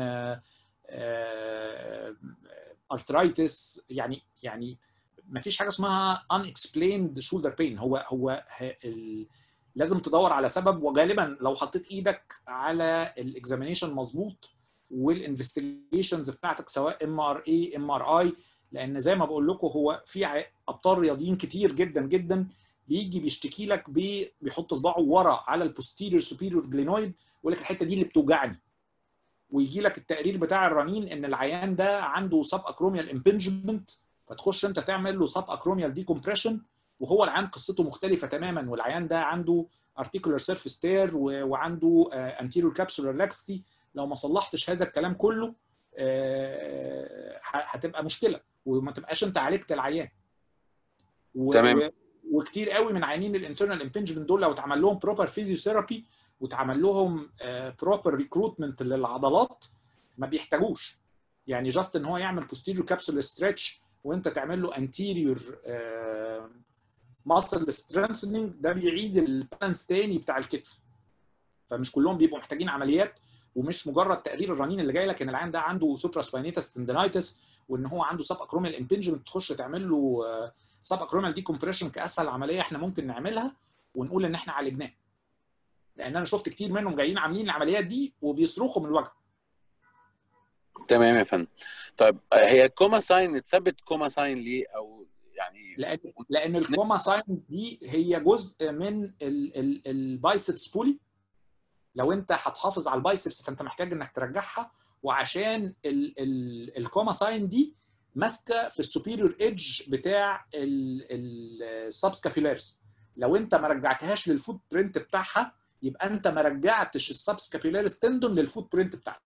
ارثرايتس يعني يعني ما فيش حاجه اسمها unexplained shoulder pain هو هو ه- ال- لازم تدور على سبب وغالبا لو حطيت ايدك على الاكزامينيشن مظبوط والانفستيجيشنز بتاعتك سواء ام ار اي ام ار اي لان زي ما بقول لكم هو في ع- ابطال رياضيين كتير جدا جدا بيجي بيشتكي لك بي- بيحط صباعه ورا على البوستيريور سوبيريور جلينويد ويقول لك الحته دي اللي بتوجعني ويجي لك التقرير بتاع الرنين ان العيان ده عنده سب اكروميال امبنجمنت فتخش انت تعمل له سب اكروميال ديكومبريشن وهو العيان قصته مختلفه تماما والعيان ده عنده ارتيكولار سيرفيس تير وعنده انتيريور كابسولار لاكستي لو ما صلحتش هذا الكلام كله آه، ه- هتبقى مشكله وما تبقاش انت عالجت العيان و- تمام. و- وكتير قوي من عيانين الانترنال امبنجمنت دول لو اتعمل لهم بروبر فيزيوثيرابي واتعمل لهم بروبر ريكروتمنت للعضلات ما بيحتاجوش يعني جاست ان هو يعمل posterior capsular stretch وانت تعمل له anterior muscle strengthening ده بيعيد البالانس تاني بتاع الكتف فمش كلهم بيبقوا محتاجين عمليات ومش مجرد تقرير الرنين اللي جاي لك ان العيان ده عنده سوبرا سباينيتس تندنايتس وان هو عنده سب اكروميال امبنجمنت تخش تعمل له سب اكروميال ديكومبريشن كاسهل عمليه احنا ممكن نعملها ونقول ان احنا عالجناه لان انا شفت كتير منهم جايين عاملين العمليات دي وبيصرخوا من الوجع تمام يا فندم طيب آه، هي الكوما ساين اتثبت كوما ساين ليه او يعني لان لان الكوما ساين دي هي جزء من البايسبس بولي لو انت هتحافظ على البايسبس فانت محتاج انك ترجعها وعشان الكوما ساين دي ماسكه في السوبيريور ايدج بتاع السبسكابيولاريس لو انت ما رجعتهاش للفوت برنت بتاعها يبقى انت ما رجعتش السبسكابيولاريس تندون للفوت برنت بتاعها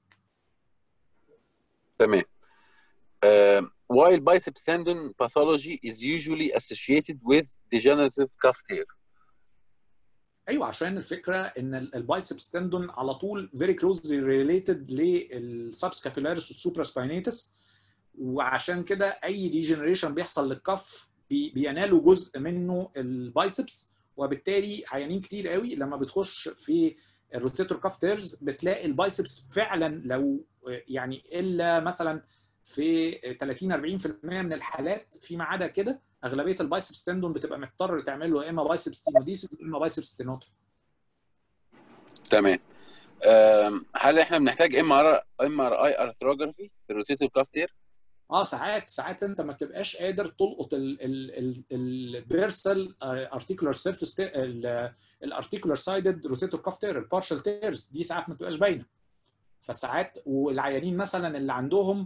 تمام uh, while biceps tendon pathology is usually associated with degenerative cuff tear ايوه عشان الفكره ان البايسبس تندون على طول فيري كلوزلي ريليتد للسبسكابيولاريس والسوبرا سباينيتس وعشان كده اي ديجنريشن بيحصل للكف بي- بينالوا جزء منه البايسبس وبالتالي عيانين كتير قوي لما بتخش في الروتيتور كاف تيرز بتلاقي البايسبس فعلا لو يعني الا مثلا في 30 40% من الحالات فيما عدا كده اغلبيه البايسبس تندون بتبقى مضطر تعمل له يا اما بايسبس تينوديسيس يا اما بايسبس تينوتر تمام um, هل احنا بنحتاج ام ار ام ار اي ارثروجرافي في الروتيتور كاف تير اه ساعات ساعات انت ما بتبقاش قادر تلقط البيرسل ارتيكولار سيرفيس الارتيكولار سايدد روتيتور كاف تير البارشال تيرز دي ساعات ما بتبقاش باينه فساعات والعيانين مثلا اللي عندهم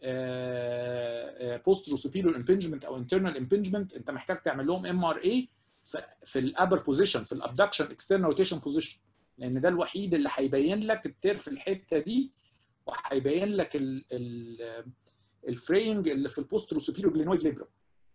بوسترو سوبيريور امبنجمنت او انترنال امبنجمنت انت محتاج تعمل لهم ام ار اي في الابر بوزيشن في الابدكشن اكسترنال روتيشن بوزيشن لان ده الوحيد اللي هيبين لك التير في الحته دي وهيبين لك ال ال الفرينج اللي في البوسترو سوبيريور جلينويد ليبرا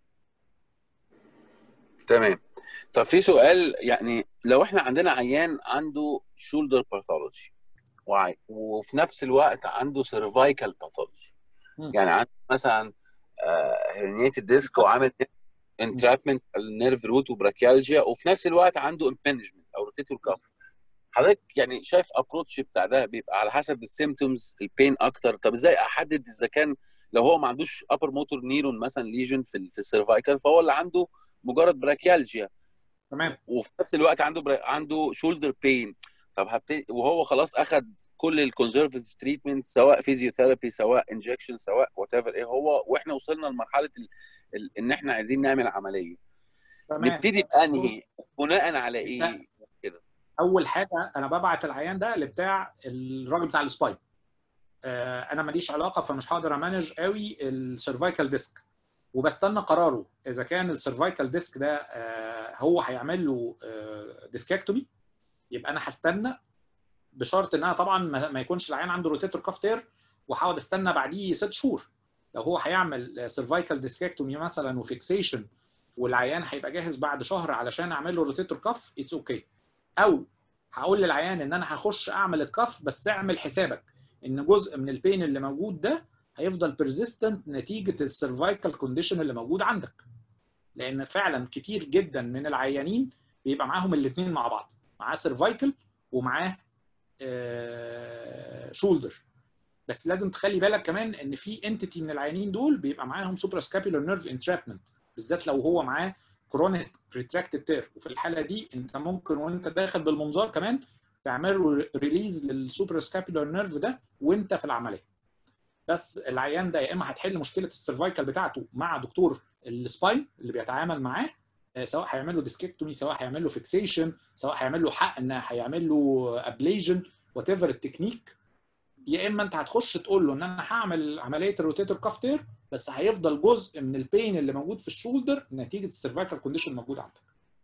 تمام طب في سؤال يعني لو احنا عندنا عيان عنده شولدر باثولوجي وع- وفي نفس الوقت عنده سيرفايكال باثولوجي مم. يعني عنده مثلا هرنيتد ديسك وعامل انترابمنت النيرف روت وبراكيالجيا وفي نفس الوقت عنده امبنجمنت او روتيتور كاف حضرتك يعني شايف ابروتش بتاع ده بيبقى على حسب السيمتومز البين اكتر طب ازاي احدد اذا كان لو هو ما عندوش ابر موتور نيرون مثلا ليجن في ال- في السيرفايكال فهو اللي عنده مجرد براكيالجيا تمام وفي نفس الوقت عنده برا... عنده شولدر بين طب هبتدي وهو خلاص اخد كل الكونزرفتيف تريتمنت سواء فيزيوثيرابي سواء انجكشن سواء وات ايفر ايه هو واحنا وصلنا لمرحله ال... ال... ان احنا عايزين نعمل عمليه تمام نبتدي بانهي بناء على ايه كده اول حاجه انا ببعت العيان ده لبتاع الراجل بتاع السباين آه، انا ماليش علاقه فمش هقدر امانج قوي السيرفايكال ديسك وبستنى قراره اذا كان السيرفايكال ديسك ده آه، هو هيعمل له ديسكاكتومي يبقى انا هستنى بشرط انها طبعا ما ما يكونش العيان عنده روتيتور كاف تير واحاول استنى بعديه ست شهور لو هو هيعمل سيرفايكال ديسكاكتومي مثلا وفيكسيشن والعيان هيبقى جاهز بعد شهر علشان اعمل له روتيتور كاف اتس اوكي او هقول للعيان ان انا هخش اعمل الكف بس اعمل حسابك ان جزء من البين اللي موجود ده هيفضل بيرزيستنت نتيجه السيرفايكال كونديشن اللي موجود عندك لان فعلا كتير جدا من العيانين بيبقى معاهم الاثنين مع بعض معاه سيرفايكال ومعاه شولدر بس لازم تخلي بالك كمان ان في انتيتي من العيانين دول بيبقى معاهم سوبرا سكابيولار نيرف انترابمنت بالذات لو هو معاه كرونيك ريتراكتد تير وفي الحاله دي انت ممكن وانت داخل بالمنظار كمان تعمل له ريليز للسوبرا سكابيولار نيرف ده وانت في العمليه بس العيان ده يا اما هتحل مشكله السيرفايكال بتاعته مع دكتور السباين اللي بيتعامل معاه آه، سواء هيعمل له ديسككتومي سواء هيعمل له فيكسيشن سواء هيعمل له حقن هيعمل له ابليجن وات ايفر التكنيك يا اما انت هتخش تقول له ان انا هعمل عمليه الروتيتور كاف تير بس هيفضل جزء من البين اللي موجود في الشولدر نتيجه السيرفايكال كونديشن موجود عندك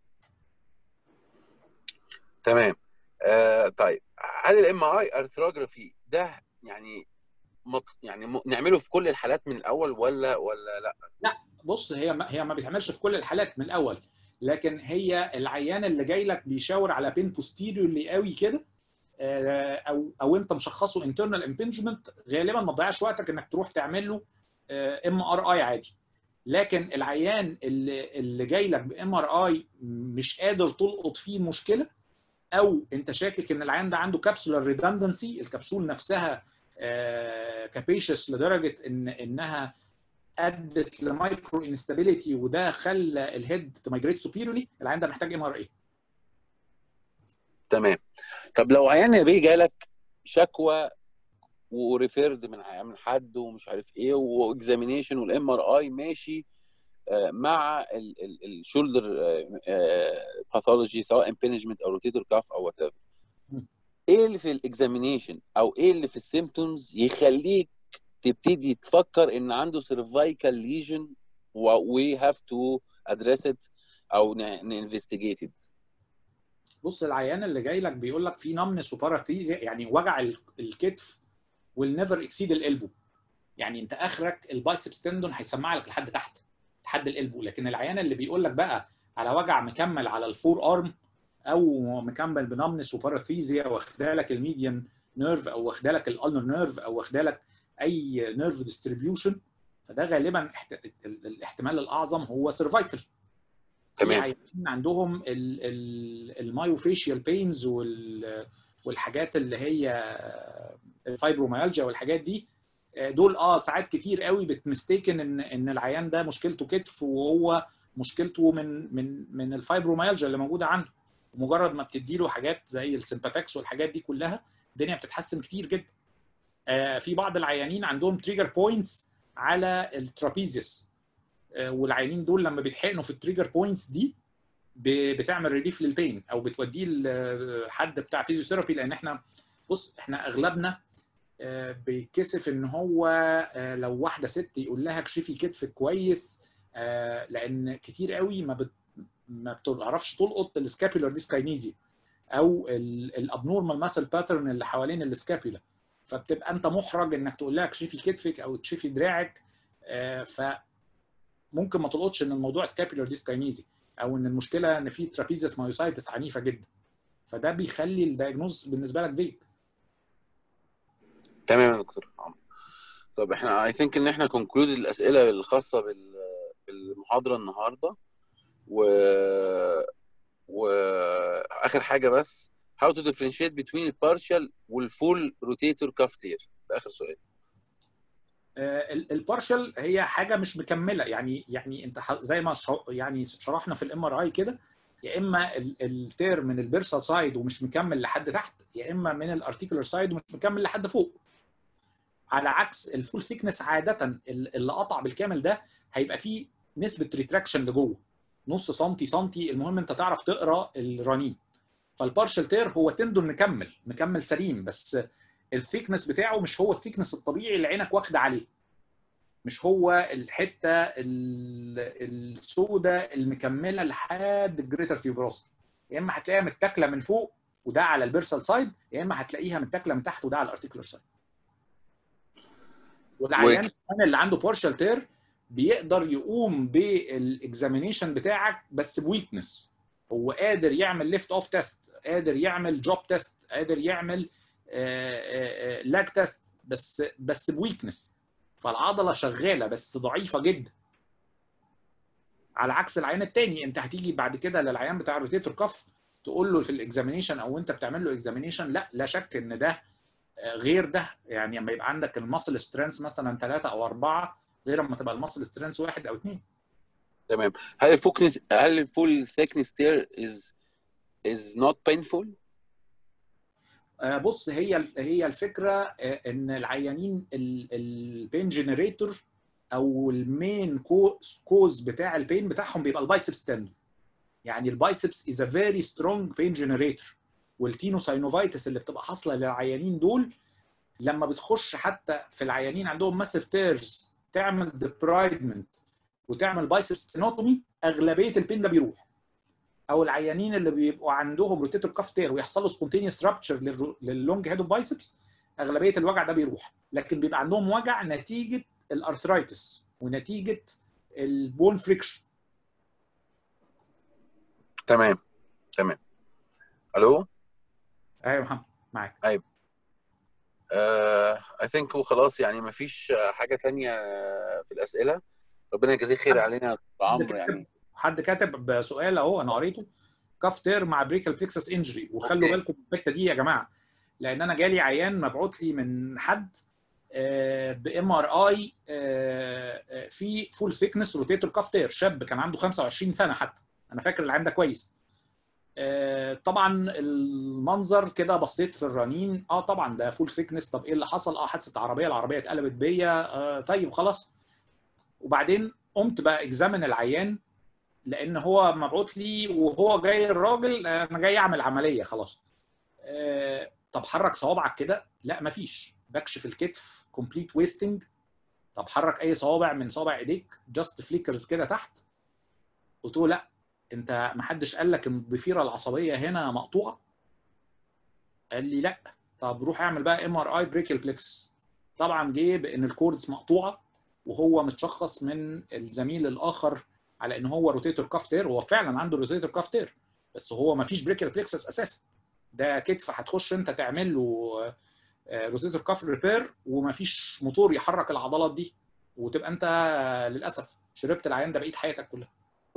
تمام آه طيب هل الام اي ارثروجرافي ده يعني مط... يعني م... نعمله في كل الحالات من الاول ولا ولا لا بص هي ما هي ما بتعملش في كل الحالات من الاول لكن هي العيان اللي جاي لك بيشاور على بين بوستيريورلي قوي كده آه، او او انت مشخصه انترنال امبنجمنت غالبا ما تضيعش وقتك انك تروح تعمل له ام ار اي عادي لكن العيان اللي اللي جاي لك بام ار اي مش قادر تلقط فيه مشكله او انت شاكك ان العيان ده عنده كابسولار ريدندنسي الكبسول نفسها كابيشس لدرجه ان انها ادت لمايكرو انستابيليتي وده خلى الهيد تمايجريت سوبيريورلي العيان ده محتاج ام ار اي تمام طب لو عيان يا بيه جالك شكوى وريفيرد من من حد ومش عارف ايه واكزامينيشن والام ار اي ماشي آه، مع الشولدر باثولوجي سواء امبنجمنت او روتيتور كاف او وات ايفر مم. ايه اللي في الاكزامينيشن او ايه اللي في السيمتومز يخليك تبتدي تفكر ان عنده سيرفايكال ليجن وي هاف تو ادريس ات او انفستيجيتد بص العيان اللي جاي لك بيقول لك في نمنس وباراثيزيا يعني وجع ال- الكتف والنيفر اكسيد الالبو يعني انت اخرك البايسبس تندون هيسمع لك لحد تحت لحد الالبو لكن العيان اللي بيقول لك بقى على وجع مكمل على الفور ارم او مكمل بنمنس وباراثيزيا واخده لك الميديان نيرف او واخده لك الالنر نيرف او واخده لك اي نيرف ديستريبيوشن فده غالبا احت- ال- الاحتمال الاعظم هو سيرفايكل في تمام. عيانين عندهم المايوفيشيال بينز والحاجات اللي هي الفايبروميالجيا والحاجات دي آه، دول اه ساعات كتير قوي بتمستيكن ان ان العيان ده مشكلته كتف وهو مشكلته من من من الفايبروميالجيا اللي موجوده عنده ومجرد ما بتدي له حاجات زي السيمباتكس والحاجات دي كلها الدنيا بتتحسن كتير جدا آه، في بعض العيانين عندهم تريجر بوينتس على الترابيزيوس آه، والعيانين دول لما بيتحقنوا في التريجر بوينتس دي ب- بتعمل ريليف للبين او بتوديه لحد بتاع فيزيوثيرابي لان احنا بص احنا اغلبنا آه، بيتكسف ان هو آه، لو واحده ست يقول لها اكشفي كتفك كويس آه، لان كتير قوي ما بت ما بتعرفش تلقط السكابيولار ديسكاينيزيا او الابنورمال ماسل باترن اللي حوالين السكابيولا فبتبقى انت محرج انك تقول لها اكشفي كتفك او تكشفي دراعك آه، فممكن ما تلقطش ان الموضوع سكابيولار ديسكاينيزي او ان المشكله ان في ترابيزيس مايوسايتس عنيفه جدا فده بيخلي الدايجنوز بالنسبه لك فيك تمام يا دكتور عمرو طب احنا I think ان احنا conclude الاسئله الخاصه بال- بالمحاضره النهارده و واخر حاجه بس how to differentiate between البارشال والفول روتيتور كاف تير ده اخر سؤال البارشل هي حاجه مش مكمله يعني يعني انت ح- زي ما شر- يعني شرحنا في الام ار اي كده يا اما ال- التير من البيرسال سايد ومش مكمل لحد تحت يا اما من الارتيكولار سايد ومش مكمل لحد فوق على عكس الفول ثيكنس عاده ال- اللي قطع بالكامل ده هيبقى فيه نسبه ريتراكشن لجوه نص سنتي سنتي المهم انت تعرف تقرا الرنين فالبارشل تير هو تندون مكمل مكمل سليم بس الثيكنس بتاعه مش هو الثيكنس الطبيعي اللي عينك واخده عليه مش هو الحته ال- السوداء المكمله لحد الجريتر تيوبروستي يا اما هتلاقيها متاكله من فوق وده على البيرسال سايد يا اما هتلاقيها متاكله من تحت وده على الارتيكولار سايد والعيان كمان اللي عنده بارشال تير بيقدر يقوم بالاكزامينيشن بتاعك بس بويكنس هو قادر يعمل ليفت اوف تيست قادر يعمل دروب تيست قادر يعمل لاج تيست بس بس بويكنس فالعضله شغاله بس ضعيفه جدا على عكس العيان التاني انت هتيجي بعد كده للعيان بتاع الروتيتور كف تقول له في الاكزامينيشن او انت بتعمل له اكزامينيشن لا لا شك ان ده آه، غير ده يعني لما يبقى عندك الماسل سترينث مثلا ثلاثه او اربعه غير لما تبقى الماسل سترينث واحد او اثنين تمام هل الفوكنس هل الفول ثيكنس تير is is not painful آه، بص هي هي الفكره آه، ان العيانين البين جنريتور او المين كوز بتاع البين بتاعهم بيبقى البايسبس تندون يعني البايسبس از ا فيري سترونج بين جنريتور والتينوساينوفايتس اللي بتبقى حاصله للعيانين دول لما بتخش حتى في العيانين عندهم ماسيف تيرز تعمل ديبرايدمنت وتعمل بايسبس تينوتومي اغلبيه البين ده بيروح او العيانين اللي بيبقوا عندهم روتيتور كاف تير ويحصل له سبونتينيوس رابتشر لللونج هيد اوف بايسبس اغلبيه الوجع ده بيروح لكن بيبقى عندهم وجع نتيجه الارثرايتس ونتيجه البون فريكشن تمام تمام الو ايوه يا محمد معاك اي ثينك وخلاص يعني ما فيش حاجه تانية في الاسئله ربنا يجازيه خير علينا يا دكتور عمرو يعني حد كاتب سؤال اهو انا قريته كاف تير مع بريكال بليكسس انجري وخلوا أوكي. بالكم من الحته دي يا جماعه لان انا جالي عيان مبعوت لي من حد بام ار اي في فول ثيكنس روتيتور كاف تير شاب كان عنده 25 سنه حتى انا فاكر العيان ده كويس آه، طبعا المنظر كده بصيت في الرنين اه طبعا ده فول ثيكنس طب ايه اللي حصل اه حادثه عربيه العربيه اتقلبت بيا آه طيب خلاص وبعدين قمت بقى اكزامن العيان لان هو مبعوت لي وهو جاي الراجل آه، انا جاي اعمل عمليه خلاص آه، طب حرك صوابعك كده لا مفيش بكشف الكتف كومبليت ويستنج طب حرك اي صوابع من صوابع ايديك جاست فليكرز كده تحت قلت له لا انت ما حدش قال لك ان الضفيره العصبيه هنا مقطوعه قال لي لا طب روح اعمل بقى ام ار اي بريكل بلكسس طبعا جه بان الكوردز مقطوعه وهو متشخص من الزميل الاخر على ان هو روتيتور كاف تير هو فعلا عنده روتيتور كاف تير بس هو ما فيش بريكل بلكسس اساسا ده كتف هتخش انت تعمل له روتيتور كاف ريبير وما فيش موتور يحرك العضلات دي وتبقى انت للاسف شربت العيان ده بقيه حياتك كلها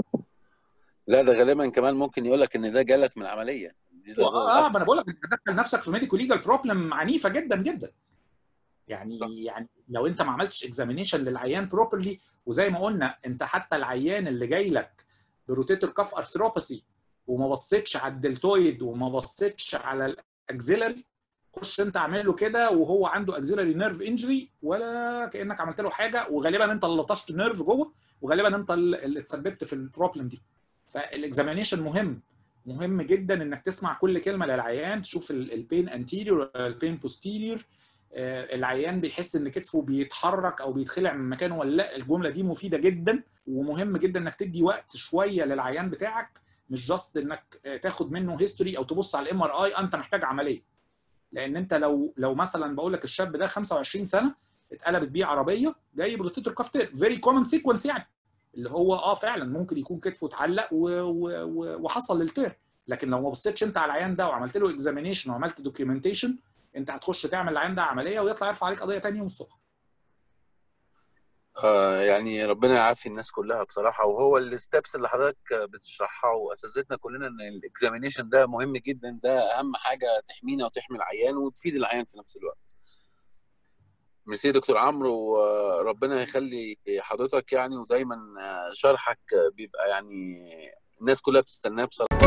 لا ده غالبا كمان ممكن يقول لك ان ده جالك من العمليه دي ده اه ما انا بقول لك انت دخل نفسك في ميديكو ليجال بروبلم عنيفه جدا جدا يعني صح. يعني لو انت ما عملتش اكزامينيشن للعيان بروبرلي وزي ما قلنا انت حتى العيان اللي جاي لك بروتيتور كاف ارثروباثي وما بصيتش على الدلتويد وما بصيتش على الاكزيلري خش انت اعمل له كده وهو عنده اكزيلري نيرف انجري ولا كانك عملت له حاجه وغالبا انت اللي لطشت نيرف جوه وغالبا انت اللي اتسببت في البروبلم دي فالاكزامينيشن مهم مهم جدا انك تسمع كل كلمه للعيان تشوف البين انتيريور البين بوستيريور العيان بيحس ان كتفه بيتحرك او بيتخلع من مكانه ولا لا الجمله دي مفيده جدا ومهم جدا انك تدي وقت شويه للعيان بتاعك مش جاست انك تاخد منه هيستوري او تبص على الام ار اي انت محتاج عمليه لان انت لو لو مثلا بقول لك الشاب ده 25 سنه اتقلبت بيه عربيه جاي بروتيتور كافتير فيري كومن سيكونس يعني اللي هو اه فعلا ممكن يكون كتفه اتعلق و... و... و... وحصل للتير لكن لو ما بصيتش انت على العيان ده وعملت له اكزامينيشن وعملت دوكيومنتيشن انت هتخش تعمل العيان ده عمليه ويطلع يرفع عليك قضيه تاني يوم الصبح آه يعني ربنا يعافي الناس كلها بصراحه وهو الستبس اللي حضرتك بتشرحها واساتذتنا كلنا ان الاكزامينيشن ده مهم جدا ده اهم حاجه تحمينا وتحمي العيان وتفيد العيان في نفس الوقت. ميرسي دكتور عمرو وربنا يخلي حضرتك يعني ودايما شرحك بيبقى يعني الناس كلها بتستناه بصراحه.